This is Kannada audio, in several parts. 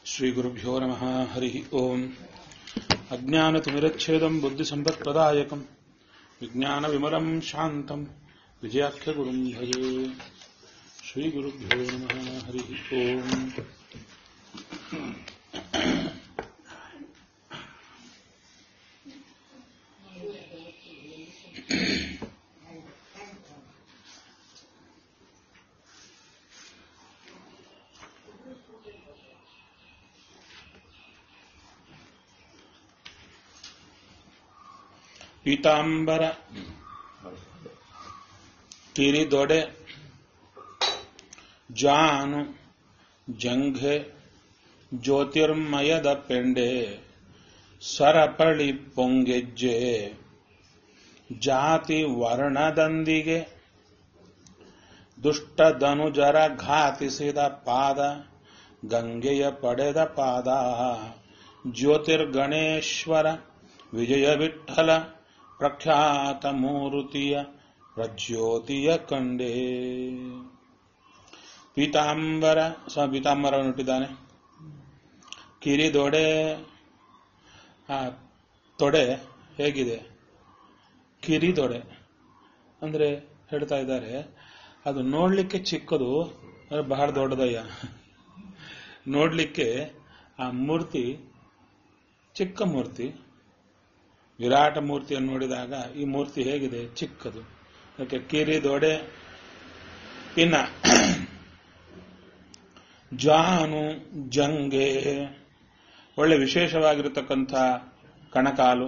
श्रीगुरुभ्यो नमः हरिः ओम् अज्ञानतिमिरच्छेदम् बुद्धिसम्पत्प्रदायकम् विज्ञानविमलम् शान्तम् विजयाख्यगुरुम् भजे श्रीगुरुभ्यो नमः हरिः ओम् ಪೀತಾಂಬರ ಕಿರಿದೊಡೆ ಜಾನು ಜಂಘೆ ಜ್ಯೋತಿರ್ಮಯದ ಪೆಂಡೆ ಸರಪಳಿ ಪೊಂಗೆಜ್ಜೆ ಜಾತಿ ವರ್ಣದೊಂದಿಗೆ ದುಷ್ಟಧನುಜರ ಘಾತಿಸಿದ ಪಾದ ಗಂಗೆಯ ಪಡೆದ ಪಾದ ಜ್ಯೋತಿರ್ಗಣೇಶ್ವರ ವಿಜಯ ವಿಠಲ ಪ್ರಖ್ಯಾತ ಮೂರುತಿಯ ಪ್ರಜ್ಯೋತಿಯ ಕಂಡೇ ಪೀತಾಂಬರ ಸ್ವ ಪೀತಾಂಬರವನ್ನು ಇಟ್ಟಿದ್ದಾನೆ ಕಿರಿದೊಡೆ ಆ ತೊಡೆ ಹೇಗಿದೆ ಕಿರಿದೊಡೆ ಅಂದ್ರೆ ಹೇಳ್ತಾ ಇದ್ದಾರೆ ಅದು ನೋಡ್ಲಿಕ್ಕೆ ಚಿಕ್ಕದು ಅಂದ್ರೆ ಬಹಳ ದೊಡ್ಡದಯ್ಯ ನೋಡ್ಲಿಕ್ಕೆ ಆ ಮೂರ್ತಿ ಚಿಕ್ಕ ಮೂರ್ತಿ ವಿರಾಟ ಮೂರ್ತಿಯನ್ನು ನೋಡಿದಾಗ ಈ ಮೂರ್ತಿ ಹೇಗಿದೆ ಚಿಕ್ಕದು ಅದಕ್ಕೆ ಕಿರಿದೊಡೆ ಇನ್ನ ಜಾನು ಜಂಗೆ ಒಳ್ಳೆ ವಿಶೇಷವಾಗಿರತಕ್ಕಂಥ ಕಣಕಾಲು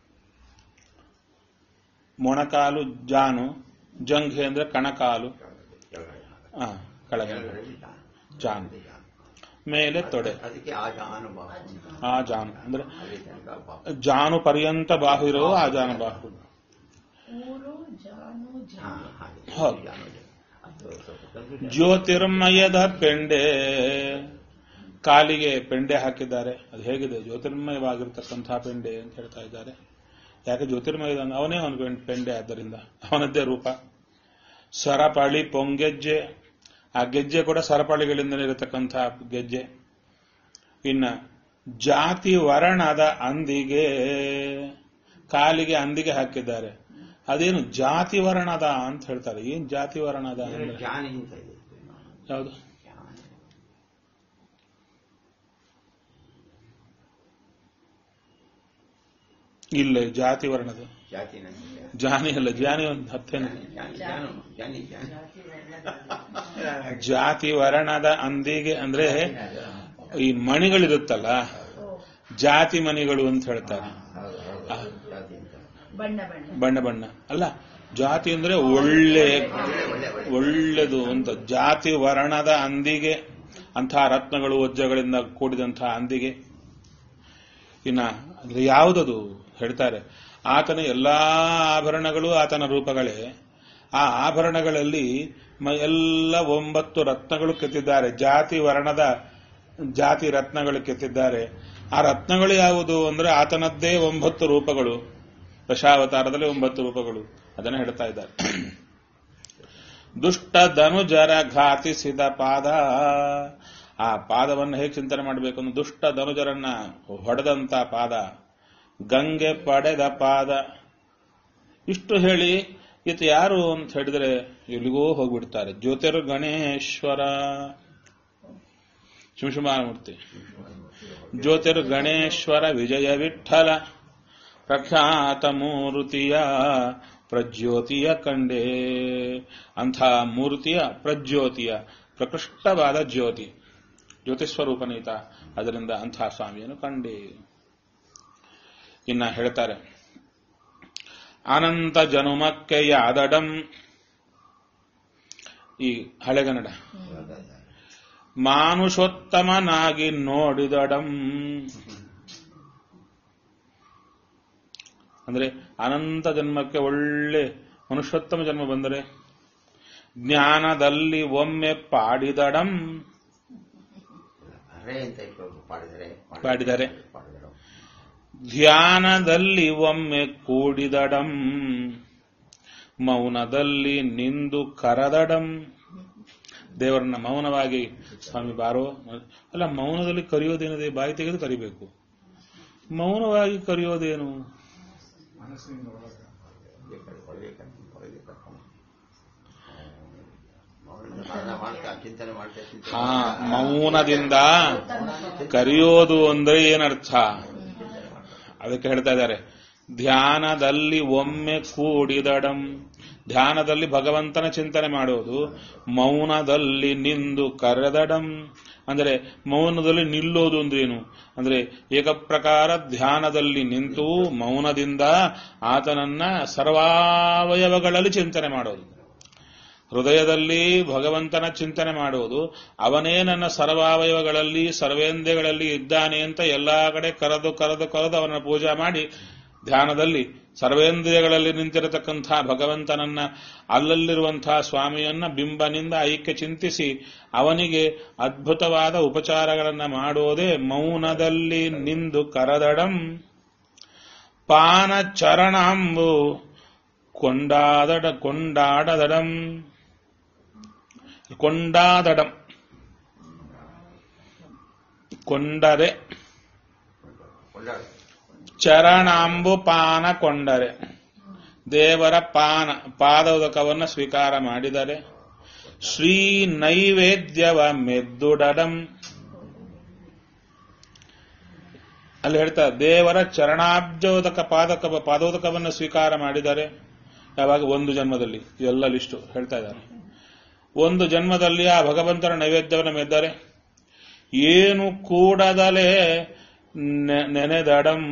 ಮೊಣಕಾಲು ಜಾನು ಜಂಘೆ ಅಂದ್ರೆ ಕಣಕಾಲು ಆ ಕೆಳಗೆ ಜಾನು ಮೇಲೆ ತೊಡೆ ಅದಕ್ಕೆ ಆ ಜಾನುಬಾಹು ಅಂತ. ಆ ಜಾನು ಅಂದ್ರೆ ಅಲ್ಲಿ ತನಕ ಬಾಹು. ಜಾನು ಪರ್ಯಂತ ಬಾಹು ಇರೋ ಆ ಜಾನು ಬಾಹು ಊರು ಜಾನು ಹಾ, ಜಾನು ಹಾಗೆ. ಹೌದು. ಜಾನು ಇದೆ. ಅದು ಸ್ವಲ್ಪ confusion. ಜ್ಯೋತಿರ್ಮಯದ ಪೆಂಡೆ ಕಾಲಿಗೆ ಪೆಂಡೆ ಹಾಕಿದ್ದಾರೆ ಅದು ಹೇಗಿದೆ ಜ್ಯೋತಿರ್ಮಯವಾಗಿರ್ತಕ್ಕಂಥ ಪೆಂಡೆ ಅಂತ ಹೇಳ್ತಾ ಇದ್ದಾರೆ ಯಾಕೆ ಜ್ಯೋತಿರ್ಮಯದ ಅಂದ್ರೆ ಅವನೇ ಅವನ ಪೆಂ- ಪೆಂಡೆ ಆದ್ದರಿಂದ ಅವನದ್ದೇ ರೂಪ ಸರಪಳಿ ಪೊಂಗೆಜ್ಜೆ ಆ ಗೆಜ್ಜೆ ಕೂಡ ಸರಪಳಿಗಳಿಂದಲೇ ಇರತಕ್ಕಂಥ ಗೆಜ್ಜೆ ಇನ್ನ ಜಾತಿ ವರ್ಣದ ಅಂದಿಗೆ ಕಾಲಿಗೆ ಅಂದಿಗೆ ಹಾಕಿದ್ದಾರೆ ಅದೇನು ಜಾತಿ ವರ್ಣದ ಅಂತ ಹೇಳ್ತಾರೆ ಏನ್ ಜಾತಿ ವರ್ಣದ ಅಂದ್ರೆ ಅಂದ್ರೆ ಜಾನಿ ಅಂತ ಇದೆ ಯಾವುದು ಜಾನಿ. ಇಲ್ಲ ಜಾತಿ ವರ್ಣದ ಜಾತಿ ನಂತಿದೆ. ಜಾನಿ ಅಲ್ಲ ಜಾನಿ ಒಂದು ಹತ್ತೇನು ಜಾನಿ, ಜಾನು, ಜಾನಿ, ಜಾನಿ. ಜಾತಿ ವರ್ಣದ ಅಂದಿಗೆ ಅಂದ್ರೆ ಈ ಮಣಿಗಳಿರುತ್ತಲ್ಲ ಓ ಜಾತಿ ಮಣಿಗಳು ಅಂತ ಹೇಳ್ತಾರೆ ಹೌದು, ಹೌದು, ಹೌದು, ಜಾತಿ ಅಂತ. ಬಣ್ಣ ಬಣ್ಣ ಬಣ್ಣ ಬಣ್ಣ ಅಲ್ಲ ಜಾತಿ ಅಂದ್ರೆ ಒಳ್ಳೆ ಒಳ್ಳೆ, ಒಳ್ಳೆ, ಒಳ್ಳೆ. ಒಳ್ಳೆದು ಅಂತ ಜಾತಿ ವರ್ಣದ ಅಂದಿಗೆ ಅಂಥ ರತ್ನಗಳು ವಜ್ರಗಳಿಂದ ಕೂಡಿದಂತಹ ಅಂದಿಗೆ ಇನ್ನ ಅಂದ್ರೆ ಯಾವುದದು ಹೇಳ್ತಾರೆ ಆತನ ಎಲ್ಲಾ ಆಭರಣಗಳು ಆತನ ರೂಪಗಳೇ ಆ ಆಭರಣಗಳಲ್ಲಿ ಮ- ಎಲ್ಲ ಒಂಬತ್ತು ರತ್ನಗಳು ಕೆತ್ತಿದ್ದಾರೆ ಜಾತಿ ವರ್ಣದ ಜಾತಿ ರತ್ನಗಳು ಕೆತ್ತಿದ್ದಾರೆ ಆ ರತ್ನಗಳು ಯಾವುದು ಅಂದ್ರೆ ಆತನದ್ದೇ ಒಂಬತ್ತು ರೂಪಗಳು ದಶಾವತಾರದಲ್ಲಿ ಒಂಬತ್ತು ರೂಪಗಳು ಅದನ್ನ ಹೇಳ್ತಾ ಇದ್ದಾರೆ ದುಷ್ಟ ಧನುಜರ ಘಾತಿಸಿದ ಪಾದ ಆ ಪಾದವನ್ನು ಹೇಗೆ ಚಿಂತನೆ ಮಾಡಬೇಕು ಅಂದ್ರೆ ದುಷ್ಟ ಧನುಜರನ್ನ ಹೊಡೆದಂತ ಪಾದ ಗಂಗೆ ಪಡೆದ ಪಾದ ಇಷ್ಟು ಹೇಳಿ ಈತ ಯಾರು ಅಂತ ಹೇಳಿದ್ರೆ ಎಲ್ಲಿಗೋ ಹೋಗ್ಬಿಡ್ತಾರೆ ಜ್ಯೋತಿರ್ ಗಣೇಶ್ವರ ಶಿವಶುಮಾರಮೂರ್ತಿ ಜ್ಯೋತಿರ್ ಗಣೇಶ್ವರ ವಿಜಯ ವಿಠಲ ಪ್ರಖ್ಯಾತ ಮೂರ್ತಿಯ ಪ್ರಜ್ಯೋತಿಯ ಕಂಡೇ ಅಂಥ ಮೂರ್ತಿಯ ಪ್ರಜ್ಯೋತಿಯ ಪ್ರಕೃಷ್ಟವಾದ ಜ್ಯೋತಿ ಜ್ಯೋತಿಸ್ವರೂಪನೀತ ಅದರಿಂದ ಅಂಥ ಸ್ವಾಮಿಯನ್ನು ಕಂಡೇ ಇನ್ನ ಹೇಳ್ತಾರೆ ಅನಂತ ಜನುಮಕ್ಕೆ ಯಾದಡಂ ಈ ಹಳೆಗನ್ನಡ ಮಾನುಷೋತ್ತಮನಾಗಿ ನೋಡಿದಡಂ ಅಂದ್ರೆ ಅನಂತ ಜನ್ಮಕ್ಕೆ ಒಳ್ಳೆ ಮನುಷ್ಯೋತ್ತಮ ಜನ್ಮ ಬಂದರೆ ಜ್ಞಾನದಲ್ಲಿ ಒಮ್ಮೆ ಪಾಡಿದಡಂ ಹರೆ ಅಂತ ಇಟ್ಕೊಂಡು ಪಾಡಿದರೆ ಪಾಡಿದರೆ. ಪಾಡಿದರು ಧ್ಯಾನದಲ್ಲಿ ಒಮ್ಮೆ ಕೂಡಿದಡಂ ಮೌನದಲ್ಲಿ ನಿಂದು ಕರದಡಂ ದೇವರನ್ನ ಮೌನವಾಗಿ ಸ್ವಾಮಿ ಬಾರೋ ಅಲ್ಲ ಮೌನದಲ್ಲಿ ಕರೆಯೋದೇನಿದೆ ಬಾಯಿ ತೆಗೆದು ಕರಿಬೇಕು ಮೌನವಾಗಿ ಕರೆಯೋದೇನು ಮಾಡ್ತಾ ಚಿಂತನೆ ಮಾಡ್ತಾ ಚಿಂತನೆ ಹಾ ಮಾಡ್ತಾ ಮೌನದಿಂದ ಕರೆಯೋದು ಅಂದ್ರೆ ಏನರ್ಥ ಅದಕ್ಕೆ ಹೇಳ್ತಾ ಇದ್ದಾರೆ ಧ್ಯಾನದಲ್ಲಿ ಒಮ್ಮೆ ಕೂಡಿದಡಂ ಧ್ಯಾನದಲ್ಲಿ ಭಗವಂತನ ಚಿಂತನೆ ಮಾಡೋದು ಮೌನದಲ್ಲಿ ನಿಂದು ಕರೆದಡಂ ಅಂದರೆ ಮೌನದಲ್ಲಿ ನಿಲ್ಲೋದು ಅಂದ್ರೇನು ಅಂದ್ರೆ ಏಕಪ್ರಕಾರ ಧ್ಯಾನದಲ್ಲಿ ನಿಂತು ಮೌನದಿಂದ ಆತನನ್ನ ಸರ್ವಾವಯವಗಳಲ್ಲಿ ಚಿಂತನೆ ಮಾಡೋದು ಹೃದಯದಲ್ಲಿ ಭಗವಂತನ ಚಿಂತನೆ ಮಾಡುವುದು ಅವನೇ ನನ್ನ ಸರ್ವಾವಯವಗಳಲ್ಲಿ ಸರ್ವೇಂದ್ಯಗಳಲ್ಲಿ ಇದ್ದಾನೆ ಅಂತ ಎಲ್ಲಾ ಕಡೆ ಕರೆದು ಕರೆದು ಕರೆದು ಅವನ ಪೂಜೆ ಮಾಡಿ ಧ್ಯಾನದಲ್ಲಿ ಸರ್ವೇಂದ್ರಿಯಗಳಲ್ಲಿ ನಿಂತಿರತಕ್ಕಂಥ ಭಗವಂತನನ್ನ ಅಲ್ಲಲ್ಲಿರುವಂತಹ ಸ್ವಾಮಿಯನ್ನ ಬಿಂಬನಿಂದ ಐಕ್ಯ ಚಿಂತಿಸಿ ಅವನಿಗೆ ಅದ್ಭುತವಾದ ಉಪಚಾರಗಳನ್ನ ಮಾಡೋದೇ ಮೌನದಲ್ಲಿ ನಿಂದು ಕರದಡಂ ಪಾನ ಚರಣಾಂಬು ಕೊಂಡಾದಡ ಕೊಂಡಾಡದಡಂ ಕೊಂಡಾದಡಂ ಕೊಂಡರೆ ಕೊಂಡಾಡು ಚರಣಾಂಬು ಪಾನ ಕೊಂಡರೆ ದೇವರ ಪಾನ ಪಾದೋದಕವನ್ನು ಸ್ವೀಕಾರ ಮಾಡಿದರೆ ಶ್ರೀ ನೈವೇದ್ಯವ ಮೆದ್ದುಡಡಂ ಅಲ್ಲಿ ಹೇಳ್ತಾರೆ ದೇವರ ಚರಣಾಬ್ಜೋದಕ ಪಾದಕ ಪಾದೋದಕವನ್ನು ಸ್ವೀಕಾರ ಮಾಡಿದರೆ ಯಾವಾಗ ಒಂದು ಜನ್ಮದಲ್ಲಿ ಎಲ್ಲ ಲಿಸ್ಟು ಹೇಳ್ತಾ ಇದ್ದಾರೆ ಒಂದು ಜನ್ಮದಲ್ಲಿ ಆ ಭಗವಂತನ ನೈವೇದ್ಯವನ್ನು ಮೆದ್ದರೆ ಏನು ಕೂಡದಲೇ ನೆ- ನೆನೆದಡಂ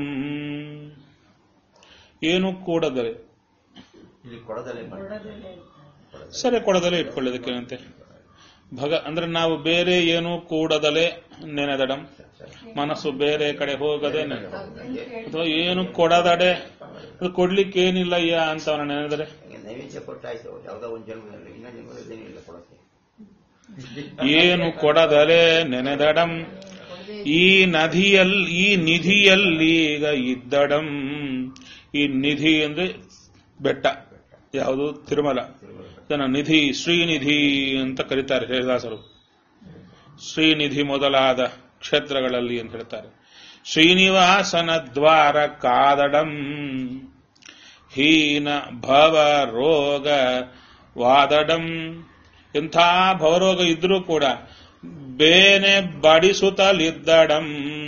ಏನು ಕೂಡದಲೆ ಇಲ್ಲಿ ಕೊಡದಲ್ಲೇ ಸರಿ ಕೊಡದಲೆ ಇಟ್ಕೊಳ್ಳೋದಕ್ಕೇನಂತೆ ಭಗ ಅಂದ್ರೆ ನಾವು ಬೇರೆ ಏನು ಕೂಡದಲೆ ನೆನೆದಡಂ ಮನಸ್ಸು ಬೇರೆ ಕಡೆ ಹೋಗದೆ ನೆನೆ ಅಥವಾ ಏನು ಕೊಡದಡೆ ಅದು ಕೊಡ್ಲಿಕ್ಕೆ ಏನಿಲ್ಲ ಅಯ್ಯ ಅಂತ ಅವನ ನೆನೆದರೆ ನೈವೇದ್ಯ ಕೊಟ್ಟಾಯ್ತು ಯಾವುದೋ ಒಂದು ಜನ್ಮದಲ್ಲಿ ಇನ್ನೊಂದು ಜನ್ಮದಲ್ಲಿ ಏನಿಲ್ಲ ಕೊಡಕ್ಕೆ ಏನು ಕೊಡದಲೆ ನೆನೆದಡಂ ಈ ನದಿಯಲ್ಲಿ ಈ ನಿಧಿಯಲ್ಲಿ ಈಗ ಇದ್ದಡಂ ಈ ನಿಧಿ ಅಂದ್ರೆ ಬೆಟ್ಟ ಯಾವುದು ತಿರುಮಲ ಇದನ್ನ ನಿಧಿ ಶ್ರೀನಿಧಿ ಅಂತ ಕರೀತಾರೆ ಹರಿದಾಸರು ಶ್ರೀನಿಧಿ ಮೊದಲಾದ ಕ್ಷೇತ್ರಗಳಲ್ಲಿ ಅಂತ ಹೇಳ್ತಾರೆ ಶ್ರೀನಿವಾಸನ ದ್ವಾರ ಕಾದಡಂ ಹೀನ ಭವ ರೋಗ ವಾದಡಂ ಎಂಥ ಭವರೋಗ ಇದ್ರೂ ಕೂಡ ಬೇನೆ ಬಡಿಸುತ್ತಲಿದ್ದಡಂ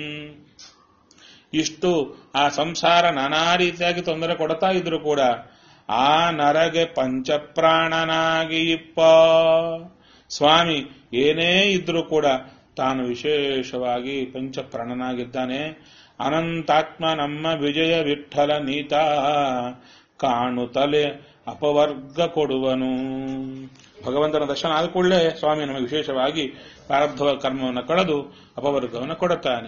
ಇಷ್ಟು ಆ ಸಂಸಾರ ನಾನಾ ರೀತಿಯಾಗಿ ತೊಂದರೆ ಕೊಡ್ತಾ ಇದ್ರು ಕೂಡ ಆ ನರಗೆ ಪಂಚಪ್ರಾಣನಾಗಿ ಇಪ್ಪ ಸ್ವಾಮಿ ಏನೇ ಇದ್ರೂ ಕೂಡ ತಾನು ವಿಶೇಷವಾಗಿ ಪಂಚಪ್ರಾಣನಾಗಿದ್ದಾನೆ ಅನಂತಾತ್ಮ ನಮ್ಮ ವಿಜಯ ವಿಠಲ ನೀತ ಕಾಣುತ್ತಲೆ ಅಪವರ್ಗ ಕೊಡುವನು ಭಗವಂತನ ದರ್ಶನ ಆದ ಕೂಡಲೇ ಸ್ವಾಮಿ ನಮಗೆ ವಿಶೇಷವಾಗಿ ಪ್ರಾರಬ್ಧ ಕರ್ಮವನ್ನು ಕಳೆದು ಅಪವರ್ಗವನ್ನು ಕೊಡುತ್ತಾನೆ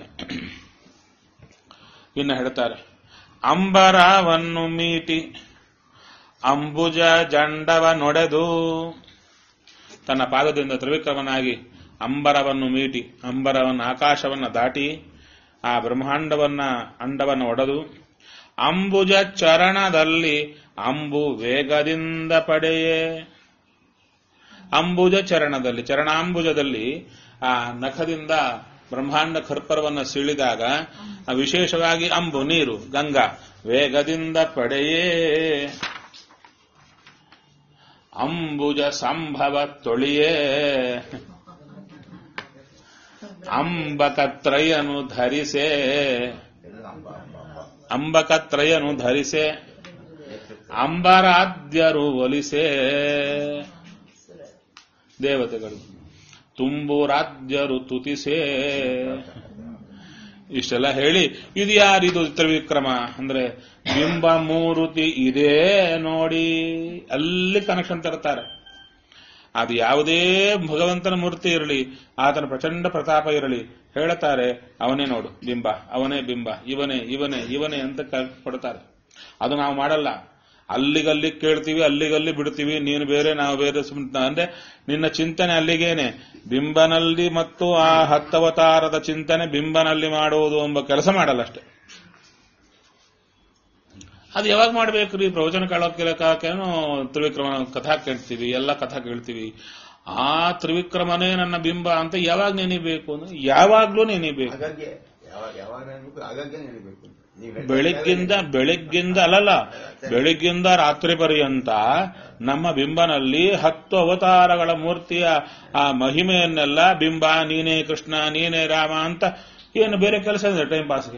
ಇನ್ನು ಹೇಳ್ತಾರೆ ಅಂಬರವನ್ನು ಮೀಟಿ ಅಂಬುಜ ಜಂಡವ ನೊಡೆದು ತನ್ನ ಪಾದದಿಂದ ತ್ರಿವಿಕ್ರಮನಾಗಿ ಅಂಬರವನ್ನು ಮೀಟಿ ಅಂಬರವನ್ನು ಆಕಾಶವನ್ನ ದಾಟಿ ಆ ಬ್ರಹ್ಮಾಂಡವನ್ನ ಅಂಡವನ್ನು ಒಡೆದು ಅಂಬುಜ ಚರಣದಲ್ಲಿ ಅಂಬು ವೇಗದಿಂದ ಪಡೆಯೇ ಅಂಬುಜ ಚರಣದಲ್ಲಿ ಚರಣಾಂಬುಜದಲ್ಲಿ ಆ ನಖದಿಂದ ಬ್ರಹ್ಮಾಂಡ ಖರ್ಪರವನ್ನು ಸೀಳಿದಾಗ ಆ ವಿಶೇಷವಾಗಿ ಅಂಬು ನೀರು ಗಂಗಾ ವೇಗದಿಂದ ಪಡೆಯೇ ಅಂಬುಜ ಸಂಭವ ತೊಳಿಯೇ ಅಂಬಕತ್ರಯನು ಧರಿಸೆ ಎಲ್ಲ ಅಂಬ ಅಂಬ ಅಂಬ ಅಂಬಕತ್ರಯನು ಧರಿಸೆ ಅಂಬರಾದ್ಯರು ಒಲಿಸೆ ದೇವತೆಗಳು ತುಂಬು ರಾಜ್ಯರು ತುತಿಸೆ ಇಷ್ಟೆಲ್ಲ ಹೇಳಿ ಇದು ಯಾರಿದು ತ್ರಿವಿಕ್ರಮ ಅಂದ್ರೆ ಬಿಂಬ ಮೂರುತಿ ಇದೇ ನೋಡಿ ಅಲ್ಲಿ ಕನೆಕ್ಷನ್ ತರ್ತಾರೆ ಅದು ಯಾವುದೇ ಭಗವಂತನ ಮೂರ್ತಿ ಇರಲಿ ಆತನ ಪ್ರಚಂಡ ಪ್ರತಾಪ ಇರಲಿ ಹೇಳ್ತಾರೆ ಅವನೇ ನೋಡು ಬಿಂಬ ಅವನೇ ಬಿಂಬ ಇವನೇ ಇವನೇ ಇವನೇ ಅಂತ ಕ- ಕೊಡ್ತಾರೆ ಅದು ನಾವು ಮಾಡಲ್ಲ ಅಲ್ಲಿಗಲ್ಲಿ ಕೇಳ್ತೀವಿ ಅಲ್ಲಿಗಲ್ಲಿ ಬಿಡ್ತೀವಿ ನೀನು ಬೇರೆ ನಾವು ಬೇರೆ ಸುಮ್ನೆ ಅಂದ್ರೆ ನಿನ್ನ ಚಿಂತನೆ ಅಲ್ಲಿಗೇನೆ ಬಿಂಬನಲ್ಲಿ ಮತ್ತು ಆ ಹತ್ತವತಾರದ ಚಿಂತನೆ ಬಿಂಬನಲ್ಲಿ ಮಾಡುವುದು ಎಂಬ ಕೆಲಸ ಮಾಡಲ್ಲ ಅಷ್ಟೇ ಅದು ಯಾವಾಗ ಮಾಡ್ಬೇಕು ರೀ ಪ್ರವಚನ ಕೇಳೋಕೇನೋ ತ್ರಿವಿಕ್ರಮನ ಕಥಾ ಕೇಳ್ತೀವಿ ಎಲ್ಲ ಕಥಾ ಕೇಳ್ತೀವಿ ಆ ತ್ರಿವಿಕ್ರಮನೇ ನನ್ನ ಬಿಂಬ ಅಂತ ಯಾವಾಗ ನೆನಿಬೇಕು ಅಂದ್ರೆ ಯಾವಾಗ್ಲೂ ನೆನಿಬೇಕು ಹಾಗಾಗಿ ಯಾವಾಗ ಯಾವಾಗ ನೆನಬೇಕು ಆಗಾಗ್ಗೆ ನೆನಬೇಕು ನೀವು ಹೇಳ್ತಾ ಬೆಳಿಗ್ಗಿಂದ ಬೆಳಿಗ್ಗಿಂದ ಅಲ್ಲಲ್ಲ ಬೆಳಿಗ್ಗಿಂದ ರಾತ್ರಿ ಪರ್ಯಂತ ನಮ್ಮ ಬಿಂಬನಲ್ಲಿ ಹತ್ತು ಅವತಾರಗಳ ಮೂರ್ತಿಯ ಆ ಮಹಿಮೆಯನ್ನೆಲ್ಲ ಬಿಂಬ ನೀನೇ ಕೃಷ್ಣ ನೀನೇ ರಾಮ ಅಂತ ಏನು ಬೇರೆ ಕೆಲಸ ಇದೆ ಟೈಮ್ ಪಾಸ್ಗೆ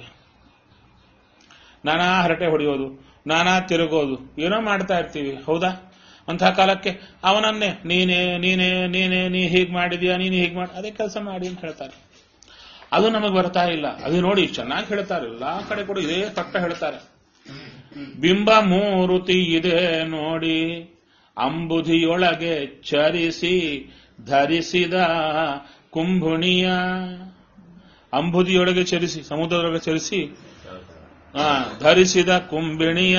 ನಾನಾ ಹರಟೆ ಹೊಡೆಯೋದು ನಾನಾ ತಿರುಗೋದು ಏನೋ ಮಾಡ್ತಾ ಇರ್ತೀವಿ ಹೌದಾ ಅಂತಹ ಕಾಲಕ್ಕೆ ಅವನನ್ನೇ ನೀನೇ ನೀನೇ ನೀನೇ ನೀ ಹೀಗ್ ಮಾಡಿದ್ಯಾ ನೀನು ಹೀಗ್ ಮಾಡಿ ಅದೇ ಕೆಲಸ ಮಾಡಿ ಅಂತ ಹೇಳ್ತಾರೆ ಅದು ನಮಗೆ ಬರ್ತಾ ಇಲ್ಲ ಅದು ನೋಡಿ ಚೆನ್ನಾಗಿ ಹೇಳ್ತಾರೆ ಎಲ್ಲಾ ಕಡೆ ಕೂಡ ಇದೇ ತಟ್ಟ ಹೇಳ್ತಾರೆ ಬಿಂಬ ಮೂರುತಿ ಇದೆ ನೋಡಿ ಅಂಬುಧಿಯೊಳಗೆ ಚರಿಸಿ ಧರಿಸಿದ ಕುಂಭುಣಿಯ ಅಂಬುದಿಯೊಳಗೆ ಚರಿಸಿ ಸಮುದ್ರದೊಳಗೆ ಚರಿಸಿ ಆ, ಧರಿಸಿದ ಕುಂಭಿಣಿಯ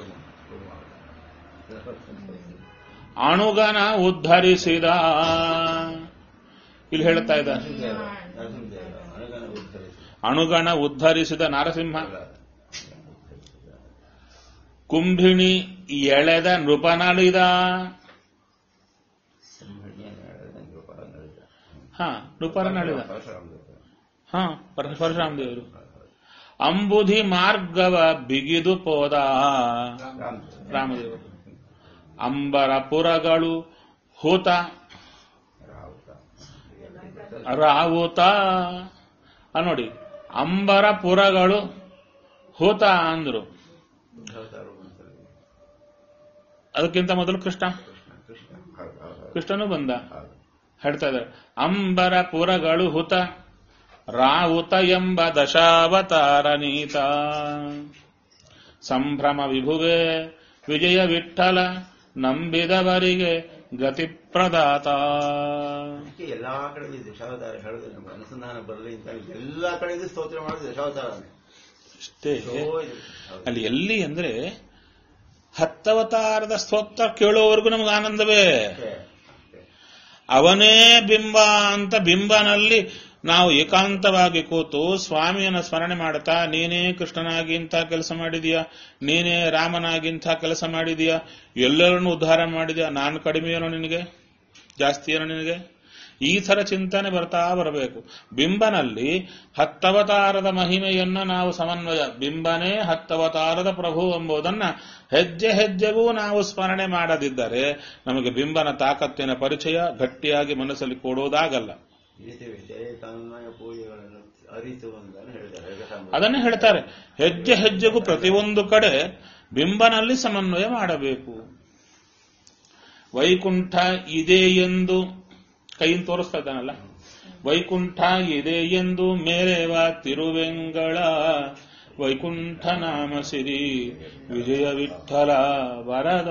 ಅಣುಗನ ಉದ್ಧರಿಸಿದ ಇಲ್ಲಿ ಹೇಳ್ತಾ ಇದ್ದಾರೆ ನರಸಿಂಹದೇವ ನರಸಿಂಹದೇವ ಅನುಗನ ಉದ್ಧರಿಸಿ ಅಣುಗಣ ಉದ್ಧರಿಸಿದ ನರಸಿಂಹ ಕುಂಭಿಣಿ ಎಳೆದ ನೃಪನಳಿದ ಸಂಭ್ರಮಿಯ ನಡೆದಂಗೆ ಉಪಹಾರ ನಡೆದ. ಹ ನೃಪನಳಿದ ಪರಶುರಾಮ ದೇವರು. ಹ ಪರ- ಪರಶುರಾಮ ದೇವರು ಅಂಬುಧಿ ಮಾರ್ಗವ ಬಿಗಿದು ಪೋದ ರಾಮ ದೇವರು. ರಾಮದೇವರು ಅಂಬರ ಪುರಗಳು ಹೂತ ರಾವುತ. ರಾವುತ ಆ ನೋಡಿ ಅಂಬರ ಪುರಗಳು ಹೂತ ಅಂದ್ರು ಉದ್ಧವತಾರು ಅಂತಾರೆ. ಅದಕ್ಕಿಂತ ಮೊದಲು ಕೃಷ್ಣ ಕೃಷ್ಣ ಕೃಷ್ಣ ಹೌದು, ಹೌದು, ಹೌದು. ಕೃಷ್ಣನು ಬಂದ ಹೌದು. ಹೇಳ್ತಾ ಇದ್ದಾರೆ ಅಂಬರ ಪುರಗಳು ಹುತ ರಾವುತ ಎಂಬ ದಶಾವತಾರ ನೀತ ಸಂಭ್ರಮ ವಿಭುವೆ ವಿಜಯ ವಿಠಲ ನಂಬಿದವರಿಗೆ ಗತಿ ಪ್ರದಾತ ಅದಕ್ಕೆ ಎಲ್ಲಾ ಕಡೆ ಈ ದಶಾವತಾರ ಹೇಳಿದ್ರೆ ನಮ್ಗೆ ಅನುಸಂಧಾನ ಬರಲಿ ಅಂತ ಹೇಳಿ ಎಲ್ಲಾ ಕಡೆಯಿಂದ ಸ್ತೋತ್ರ ಮಾಡೋದು ದಶಾವತಾರನೇ ಅಷ್ಟೇ ಎಷ್ಟೋ ಇದೆ. ಹೌದು. ಅಲ್ಲಿ ಎಲ್ಲಿ ಅಂದ್ರೆ ಹತ್ತವತಾರದ ಸ್ತೋತ್ರ ಕೇಳುವವರೆಗೂ ನಮ್ಗೆ ಆನಂದವೇ ಅಷ್ಟೇ. ಅಷ್ಟೇ. ಅವನೇ ಬಿಂಬ ಅಂತ ಬಿಂಬನಲ್ಲಿ ನಾವು ಏಕಾಂತವಾಗಿ ಕೂತು ಸ್ವಾಮಿಯನ್ನ ಸ್ಮರಣೆ ಮಾಡ್ತಾ ನೀನೇ ಕೃಷ್ಣನಾಗಿ ಇಂಥ ಕೆಲಸ ಮಾಡಿದೀಯಾ ನೀನೇ ರಾಮನಾಗಿ ಇಂಥ ಕೆಲಸ ಮಾಡಿದೀಯಾ ಎಲ್ಲರನ್ನು ಉದ್ಧಾರ ಮಾಡಿದ್ಯಾ ನಾನು ಕಡಿಮೆ ಏನೋ ನಿನಗೆ ಜಾಸ್ತಿ ಏನೋ ನಿನಗೆ ಈ ಥರ ಚಿಂತನೆ ಬರ್ತಾ ಬರಬೇಕು ಬಿಂಬನಲ್ಲಿ ಹತ್ತವತಾರದ ಮಹಿಮೆಯನ್ನ ನಾವು ಸಮನ್ವಯ ಬಿಂಬನೇ ಹತ್ತವತಾರದ ಪ್ರಭು ಎಂಬುದನ್ನ ಹೆಜ್ಜೆ ಹೆಜ್ಜೆಗೂ ನಾವು ಸ್ಮರಣೆ ಮಾಡದಿದ್ದರೆ ನಮಗೆ ಬಿಂಬನ ತಾಕತ್ತಿನ ಪರಿಚಯ ಗಟ್ಟಿಯಾಗಿ ಮನಸ್ಸಲ್ಲಿ ಕೊಡೋದಾಗಲ್ಲ ಈ ರೀತಿ ವಿಷಯ ತನ್ಮಯ ಪೂಜೆಗಳನ್ನು ಅರಿತು ಅಂತ ಹೇಳಿದ್ದಾರೆ ಏಕಸಂಬ- ಅದನ್ನೇ ಹೇಳ್ತಾರೆ ಹೆಜ್ಜೆ ಹೆಜ್ಜೆಗೂ ಪ್ರತಿಯೊಂದು ಕಡೆ ಬಿಂಬನಲ್ಲಿ ಸಮನ್ವಯ ಮಾಡಬೇಕು ವೈಕುಂಠ ಇದೆ ಎಂದು ಕೈಯಿಂದ ತೋರಿಸ್ತಾ ಇದ್ದಾನಲ್ಲ ವೈಕುಂಠ ಇದೆ ಎಂದು ಮೇರೆವ ತಿರುವೆಂಗಳ ವೈಕುಂಠ ನಾಮ ಸಿರಿ ವಿಜಯ ವಿಠಲ ವರದ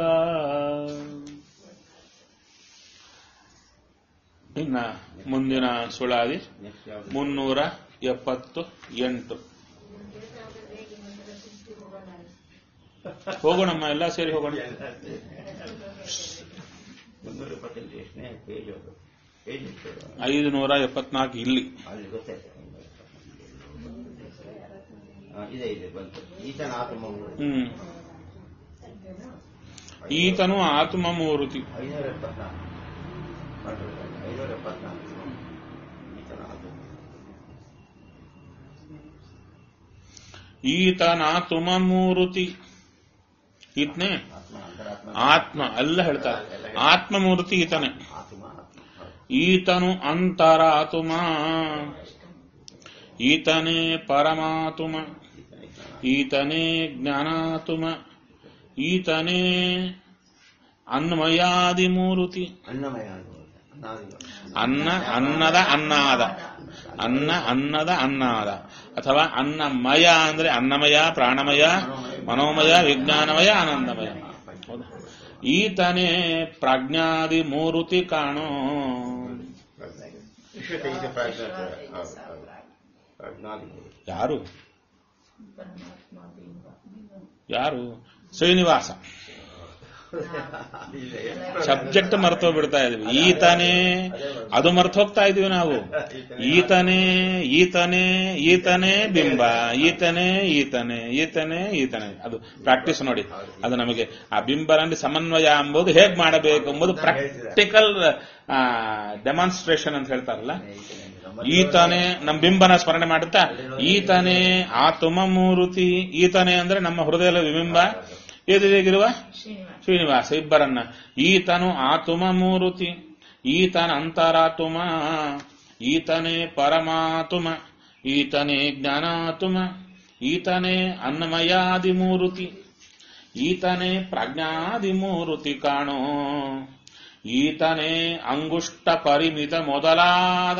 ಇನ್ನ ಮುಂದಿನ ಸುಳಾದಿ Next ಯಾವ್ದು? ಮುನ್ನೂರ ಎಪ್ಪತ್ತು ಎಂಟು ಹೋಗೋಣಮ್ಮ ಎಲ್ಲ ಸೇರಿ ಹೋಗೋಣ ಮುನ್ನೂರ ಇಪ್ಪತ್ತೆಂಟು ಎಷ್ಟನೇ ಪೇಜ್ ಅದು ಪೇಜ್ ಎಷ್ಟು? ಐದು ನೂರ ಎಪ್ಪತ್ನಾಲ್ಕು ಇಲ್ಲಿ ಅಲ್ಲಿ ಗೊತ್ತಾಯ್ತು ಆ, ಇದೆ ಇದೆ ಬಂತು ಈತನ ಆತ್ಮ ಹ್ಮ್ ಈತನು ಆತ್ಮ ಮೂರುತಿ ಐನೂರ ಎಪ್ಪತ್ನಾಲ್ಕು ಐನೂರ ಎಪ್ಪತ್ನಾಲ್ಕು ಈತನ ಆತ್ಮ ಈತನಾತುಮ ಮೂರುತಿ ಈತನೇ ಆತ್ಮ ಅಂತರಾತ್ಮ ಆತ್ಮ ಎಲ್ಲ ಹೇಳ್ತಾರೆ ಆತ್ಮ ಮೂರ್ತಿ ಈತನೇ ಆತ್ಮ ಆತ್ಮ ಹೌದು. ಈತನು ಅಂತರಾತುಮ ಈತನೇ ಪರಮಾತುಮ ಈತನ ಈತನ ಈತನೇ ಜ್ಞಾನಾತುಮ ಈತನೇ ಅನ್ಮಯಾದಿ ಮೂರುತಿ ಅನ್ನಮಯ ಅನ್ನುವುದು ಅನ್ನಾದಿಗಳು. ಅನ್ನ ಅನ್ನದ ಅನ್ನಾದ ಅನ್ನ ಅನ್ನದ ಅನ್ನಾದ ಅಥವಾ ಅನ್ನಮಯ ಅಂದ್ರೆ ಅನ್ನಮಯ ಪ್ರಾಣಮಯ ಮನೋಮಯ ವಿಜ್ಞಾನಮಯ ಆನಂದಮಯ ಹೌದಾ? ಈತನೇ ಪ್ರಜ್ಞಾದಿ ಮೂರುತಿ ಕಾಣೋ ವಿಶ್ವತೈಕ ಪ್ರಾಜ್ಞಾ ಹೌದು, ಹೌದು. ಪ್ರಾಜ್ಞಾದಿಗಳು. ಯಾರು ಪರಮಾತ್ಮ ಬಿಂಬ ಯಾರು ಶ್ರೀನಿವಾಸ ಸಬ್ಜೆಕ್ಟ್ ಮರ್ತೋಗ್ಬಿಡ್ತಾ ಇದೀವಿ ಈತನೇ ಅದು ಮರ್ತೋಗ್ತಾ ಇದೀವಿ ನಾವು ಈತನೇ ಈತನೇ ಈತನೇ ಬಿಂಬ ಈತನೇ ಈತನೇ ಈತನೇ ಈತನೇ ಅದು ಪ್ರಾಕ್ಟೀಸ್ ನೋಡಿ ಅದು ನಮಗೆ ಆ ಬಿಂಬನಲ್ಲಿ ಸಮನ್ವಯ ಎಂಬುದು ಹೇಗ್ ಮಾಡಬೇಕು ಎಂಬುದು ಪ್ರಾಕ್ಟಿಕಲ್ ಡೆಮಾನ್ಸ್ಟ್ರೇಷನ್ ಅಂತ ಹೇಳ್ತಾರಲ್ಲ ಈತನೇ ನಮ್ಮ ಬಿಂಬನ ಸ್ಮರಣೆ ಮಾಡುತ್ತಾ ಈತನೇ ಆತುಮ ಮೂರುತಿ ಈತನೇ ಅಂದ್ರೆ ನಮ್ಮ ಹೃದಯದ ಬಿಂಬ ಎದುರಿಗಿರುವ ಶ್ರೀನಿವಾಸ ಶ್ರೀನಿವಾಸ ಇಬ್ಬರನ್ನ ಈತನು ಆತುಮ ಮೂರುತಿ ಈತನ ಅಂತರಾತುಮ ಈತನೇ ಪರಮಾತುಮ ಈತನೇ ಜ್ಞಾನಾತುಮ ಈತನೇ ಅನ್ನಮಯಾದಿ ಮೂರುತಿ ಈತನೇ ಪ್ರಜ್ಞಾದಿ ಮೂರುತಿ ಕಾಣೋ ಈತನೇ ಅಂಗುಷ್ಟ ಪರಿಮಿತ ಮೊದಲಾದ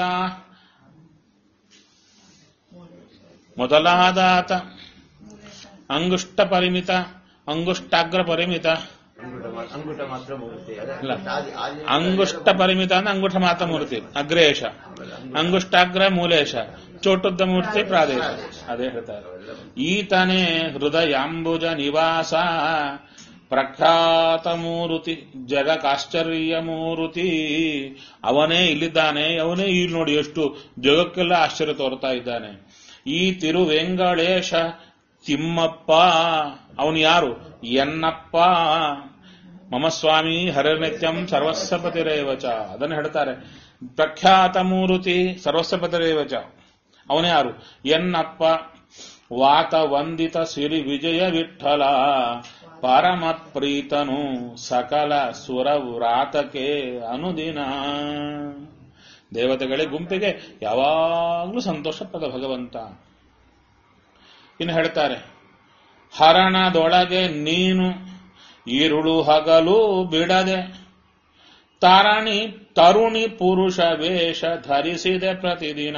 ಮೊದಲಾದಾತ ಅಂಗುಷ್ಟ ಪರಿಮಿತ ಅಂಗುಷ್ಟಾಗ್ರ ಪರಿಮಿತ ಅಂಗುಟ ಮಾ- ಅಂಗುಟ ಮಾತ್ರ ಮೂರ್ತಿ ಅದೇ ಇಲ್ಲ. ಆದಿ- ಆದಿ- ಅಂಗುಷ್ಟ ಪರಿಮಿತ ಅಂದ್ರೆ ಅಂಗುಠ ಮಾತ ಮೂರ್ತಿ ಅಗ್ರೇಶ ಅಂಗುಷ್ಟಾಗ್ರ ಮೂಲೇಶ ಚೋಟುದ್ದ ಮೂರ್ತಿ ಪ್ರಾದೇಶ ಅದೇ ಹೇಳ್ತಾರೆ ಈತನೇ ಹೃದಯಾಂಬುಜ ನಿವಾಸ ಪ್ರಖ್ಯಾತ ಮೂರುತಿ ಜಗಕ್ಕಾಶ್ಚರ್ಯ ಮೂರುತಿ ಅವನೇ ಇಲ್ಲಿದ್ದಾನೆ ಅವನೇ ಇಲ್ಲಿ ನೋಡಿ ಎಷ್ಟು ಜಗಕ್ಕೆಲ್ಲ ಆಶ್ಚರ್ಯ ತೋರ್ತಾ ಇದ್ದಾನೆ ಈ ತಿರುವೆಂಗಳೇಶ ತಿಮ್ಮಪ್ಪ ಅವನು ಯಾರು ಎನ್ನಪ್ಪ ಮಮ ಸ್ವಾಮಿ ಹರನಿತ್ಯಂ ಸರ್ವಸ್ವಪತಿರೇವಚ ಅದನ್ನು ಹೇಳ್ತಾರೆ ಪ್ರಖ್ಯಾತ ಮೂರುತಿ ಸರ್ವಸ್ವಪತಿರೇವಚ ಅವನೇ ಯಾರು ಎನ್ನಪ್ಪ ವಾತ ವಂದಿತ ಸಿರಿ ವಿಜಯ ವಿಠಲ ಪರಮ ಪ್ರೀತನು ಸಕಲ ಸುರ ವ್ರಾತಕ್ಕೆ ಅನುದಿನ ದೇವತೆಗಳೇ ಗುಂಪಿಗೆ ಯಾವಾಗಲೂ ಸಂತೋಷಪದ ಭಗವಂತ ಇನ್ನು ಹೇಳ್ತಾರೆ ಹರಣದೊಳಗೆ ನೀನು ಈರುಳು ಹಗಲು ಬಿಡದೆ ತಾರಣಿ ತರುಣಿ ಪುರುಷ ವೇಷ ಧರಿಸಿದೆ ಪ್ರತಿದಿನ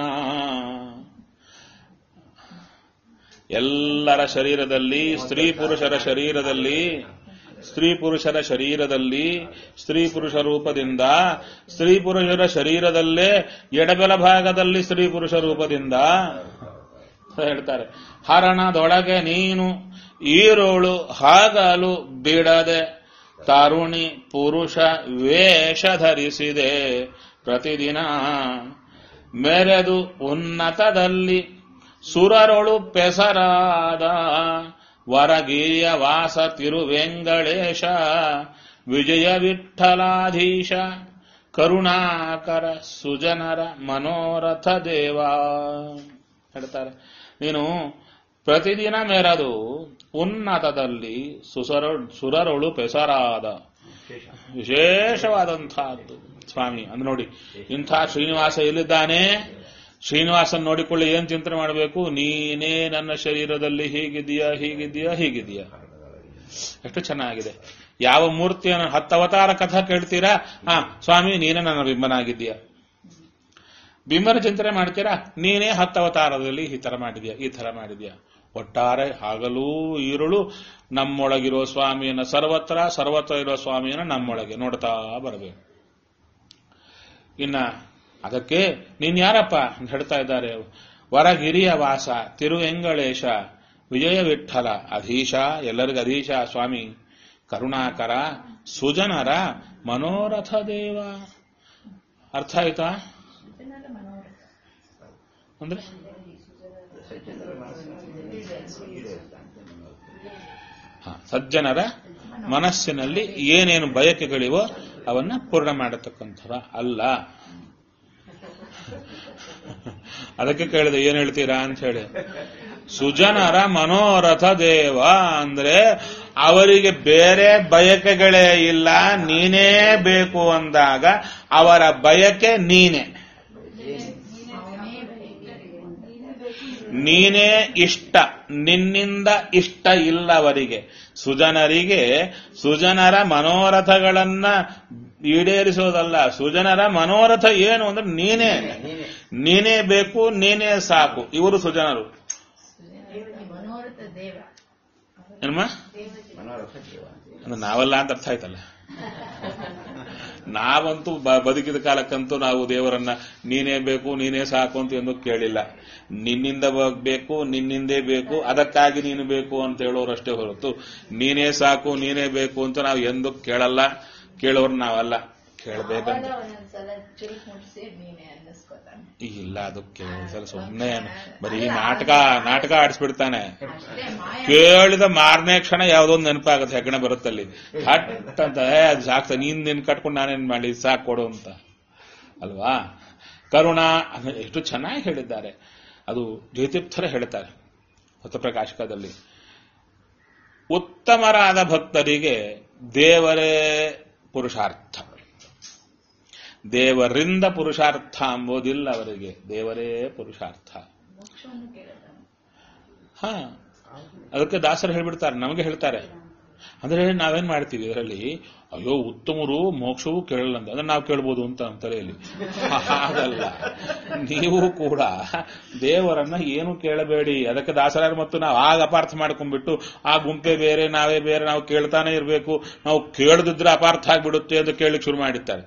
ಎಲ್ಲರ ಶರೀರದಲ್ಲಿ ಸ್ತ್ರೀ ಪುರುಷರ ಶರೀರದಲ್ಲಿ ಸ್ತ್ರೀ ಪುರುಷರ ಶರೀರದಲ್ಲಿ ಸ್ತ್ರೀ ಪುರುಷ ರೂಪದಿಂದ ಸ್ತ್ರೀ ಪುರುಷರ ಶರೀರದಲ್ಲೇ ಎಡಬಲ ಭಾಗದಲ್ಲಿ ಸ್ತ್ರೀ ಪುರುಷ ರೂಪದಿಂದ ಹೇಳ್ತಾರೆ ಹರಣದೊಳಗೆ ನೀನು ಈರೋಳು ಹಾಗಲು ಬಿಡದೆ ತರುಣಿ ಪುರುಷ ವೇಷ ಧರಿಸಿದೆ ಪ್ರತಿದಿನ ಮೆರೆದು ಉನ್ನತದಲ್ಲಿ ಸುರರೊಳು ಪೆಸರಾದ ವರಗಿರಿಯ ವಾಸ ತಿರುವೆಂಗಳೇಶ ವಿಜಯ ವಿಠಲಾಧೀಶ ಕರುಣಾಕರ ಸುಜನರ ಮನೋರಥ ದೇವ ಹೇಳ್ತಾರೆ ನೀನು ಪ್ರತಿದಿನ ಮೆರೆದು ಉನ್ನತದಲ್ಲಿ ಸುಸರ ಸುರರೊಳು ಪೆಸರಾದ ವಿಶೇಷ ವಿಶೇಷವಾದಂತಹದ್ದು ಸ್ವಾಮಿ ಅಂದ್ರೆ ನೋಡಿ ಇಂಥ ಶ್ರೀನಿವಾಸ ಎಲ್ಲಿದ್ದಾನೆ ಶ್ರೀನಿವಾಸನ್ ನೋಡಿಕೊಳ್ಳಿ ಏನ್ ಚಿಂತನೆ ಮಾಡಬೇಕು ನೀನೇ ನನ್ನ ಶರೀರದಲ್ಲಿ ಹೀಗಿದೆಯಾ ಹೀಗಿದೆಯಾ ಹೀಗಿದೆಯಾ ಎಷ್ಟು ಚೆನ್ನಾಗಿದೆ ಯಾವ ಮೂರ್ತಿಯನ್ನು ಹತ್ತು ಅವತಾರ ಕಥಾ ಕೇಳ್ತೀರಾ ಹಾ ಸ್ವಾಮಿ ನೀನೇ ನನ್ನ ಬಿಂಬನಾಗಿದ್ದೀಯಾ ಬಿಂಬನ ಚಿಂತನೆ ಮಾಡ್ತೀರಾ ನೀನೇ ಹತ್ತು ಅವತಾರದಲ್ಲಿ ಈ ತರ ಮಾಡಿದ್ಯಾ ಈ ತರ ಮಾಡಿದ್ಯಾ ಒಟ್ಟಾರೆ ಹಗಲೂ ಈರುಳು ನಮ್ಮೊಳಗಿರೋ ಸ್ವಾಮಿಯನ್ನ ಸರ್ವತ್ರ ಸರ್ವತ್ರ ಇರೋ ಸ್ವಾಮಿಯನ್ನ ನಮ್ಮೊಳಗೆ ನೋಡ್ತಾ ಬರಬೇಕು ಇನ್ನ ಅದಕ್ಕೆ ನೀನ್ ಯಾರಪ್ಪ ಅಂತ ಹೇಳ್ತಾ ಇದ್ದಾರೆ ವರಗಿರಿಯ ವಾಸ ತಿರುವೆಂಗಳೇಶ ವಿಜಯ ವಿಠಲ ಅಧೀಶ ಎಲ್ಲರಿಗೂ ಅಧೀಶ ಸ್ವಾಮಿ ಕರುಣಾಕರ ಸುಜನರ ಮನೋರಥ ದೇವ ಅರ್ಥ ಆಯ್ತಾ ಜನರ ಮನೋರಥ ಅಂದ್ರೆ ಹ, ಸಜ್ಜನರ ಮನಸ್ಸಿನಲ್ಲಿ ಏನೇನು ಬಯಕೆಗಳಿವೋ ಅವನ್ನ ಪೂರ್ಣ ಮಾಡತಕ್ಕಂಥವ ಅಲ್ಲ ಅದಕ್ಕೆ ಕೇಳಿದೆ ಏನ್ ಹೇಳ್ತೀರಾ ಅಂತ ಹೇಳಿ ಸುಜನರ ಮನೋರಥ ದೇವ ಅಂದ್ರೆ ಅವರಿಗೆ ಬೇರೆ ಬಯಕೆಗಳೇ ಇಲ್ಲ ನೀನೇ ಬೇಕು ಅಂದಾಗ ಅವರ ಬಯಕೆ ನೀನೇ ಅವನೇ ಬರೆಯುತ್ತಾರೆ. ನೀನೇ ಇಷ್ಟ ನಿನ್ನಿಂದ ಇಷ್ಟ ಇಲ್ಲವರಿಗೆ ಸುಜನರಿಗೆ ಸುಜನರ ಮನೋರಥಗಳನ್ನ ಈಡೇರಿಸೋದಲ್ಲ ಸುಜನರ ಮನೋರಥ ಏನು ಅಂದ್ರೆ ನೀನೇ ನೀನೇ ನೀನೇ ಬೇಕು ನೀನೇ ಸಾಕು ಇವರು ಸುಜನರು ಮನೋರಥ ದೇವ ಏನಮ್ಮ ಮನೋರಥ ಜೀವ ಅಂದ್ರೆ ನಾವಲ್ಲ ಅಂತ ಅರ್ಥ ಆಯ್ತಲ್ಲ ನಾವಂತೂ ಬ- ಬದುಕಿದ ಕಾಲಕ್ಕಂತೂ ನಾವು ದೇವರನ್ನ ನೀನೇ ಬೇಕು ನೀನೇ ಸಾಕು ಅಂತ ಎಂದು ಕೇಳಿಲ್ಲ ನಿನ್ನಿಂದ ಬ- ಬೇಕು ನಿನ್ನಿಂದೇ ಬೇಕು ಅದಕ್ಕಾಗಿ ನೀನು ಬೇಕು ಅಂತ ಹೇಳೋರಷ್ಟೇ ಹೊರತು ನೀನೇ ಸಾಕು ನೀನೇ ಬೇಕು ಅಂತ ನಾವು ಎಂದು ಕೇಳಲ್ಲ ಕೇಳೋರು ನಾವಲ್ಲ ಕೇಳಬೇಕಂತ ಅವಾಗ ಒಂದೊಂದ್ಸಲ ಚುರುಕ್ ಮುಟ್ಸಿ ನೀನೆ ಅನ್ನಿಸ್ಕೊತಾನೆ ಇಲ್ಲ ಅದಕ್ಕೆ ಒಂದ್ಸಲ ಸುಮ್ಮನೆ ಬರೀ ನಾಟಕ ನಾಟಕ ಆಡಿಸ್ಬಿಡ್ತಾನೆ ಅಷ್ಟೇ ಮಾಯ ಕೇಳಿದ ಮಾರನೇ ಕ್ಷಣ ಯಾವ್ದೊಂದು ನೆನಪಾಗುತ್ತೆ ಹೆಗ್ಗಣ ಬರುತ್ತಲ್ಲಿ ಹಟ್ ಅಂತ ಏ ಅದು ಸಾಕ್ತ ನೀನ್ ನಿನ್ ಕಟ್ಕೊಂಡು ನಾನೇನ್ ಮಾಡಿ ಸಾಕ್ ಕೊಡು ಅಂತ ಅಲ್ವಾ ಕರುಣ ಅಂದ್ರೆ ಎಷ್ಟು ಚೆನ್ನಾಗಿ ಹೇಳಿದ್ದಾರೆ ಅದು ಜಯತೀರ್ಥರ ಹೇಳ್ತಾರೆ ಹೊಸಪ್ರಕಾಶಕದಲ್ಲಿ ಉತ್ತಮರಾದ ಭಕ್ತರಿಗೆ ದೇವರೇ ಪುರುಷಾರ್ಥ ದೇವರಿಂದ ಪುರುಷಾರ್ಥ ಅಂಬೋದಿಲ್ಲ ಅವರಿಗೆ ದೇವರೇ ಪುರುಷಾರ್ಥ ಮೋಕ್ಷವನ್ನು ಕೇಳಿದನು ಹಾ ಅದಕ್ಕೆ ದಾಸರು ಹೇಳ್ಬಿಡ್ತಾರೆ ನಮಗೆ ಹೇಳ್ತಾರೆ ಅಂದ್ರೆ ನಾವೇನ್ ಮಾಡ್ತೀವಿ ಇದರಲ್ಲಿ ಅಯ್ಯೋ ಉತ್ತಮರು ಮೋಕ್ಷವೂ ಕೇಳಲ್ಲ ಅಂತ ಅಂದ್ರೆ ನಾವು ಕೇಳ್ಬೋದು ಅಂತ ನಮ್ಮ ತಲೆಯಲ್ಲಿ ಹಾಗಲ್ಲ ನೀವು ಕೂಡ ದೇವರನ್ನ ಏನು ಕೇಳಬೇಡಿ ಅದಕ್ಕೆ ದಾಸರಾರು ಮತ್ತು ನಾವು ಆಗ ಅಪಾರ್ಥ ಮಾಡ್ಕೊಂಡ್ಬಿಟ್ಟು ಆ ಗುಂಪೆ ಬೇರೆ ನಾವೇ ಬೇರೆ ನಾವು ಕೇಳ್ತಾನೆ ಇರಬೇಕು ನಾವು ಕೇಳದಿದ್ರೆ ಅಪಾರ್ಥ ಆಗ್ಬಿಡುತ್ತೆ ಅಂತ ಕೇಳಲಿಕ್ಕೆ ಶುರು ಮಾಡಿರ್ತಾರೆ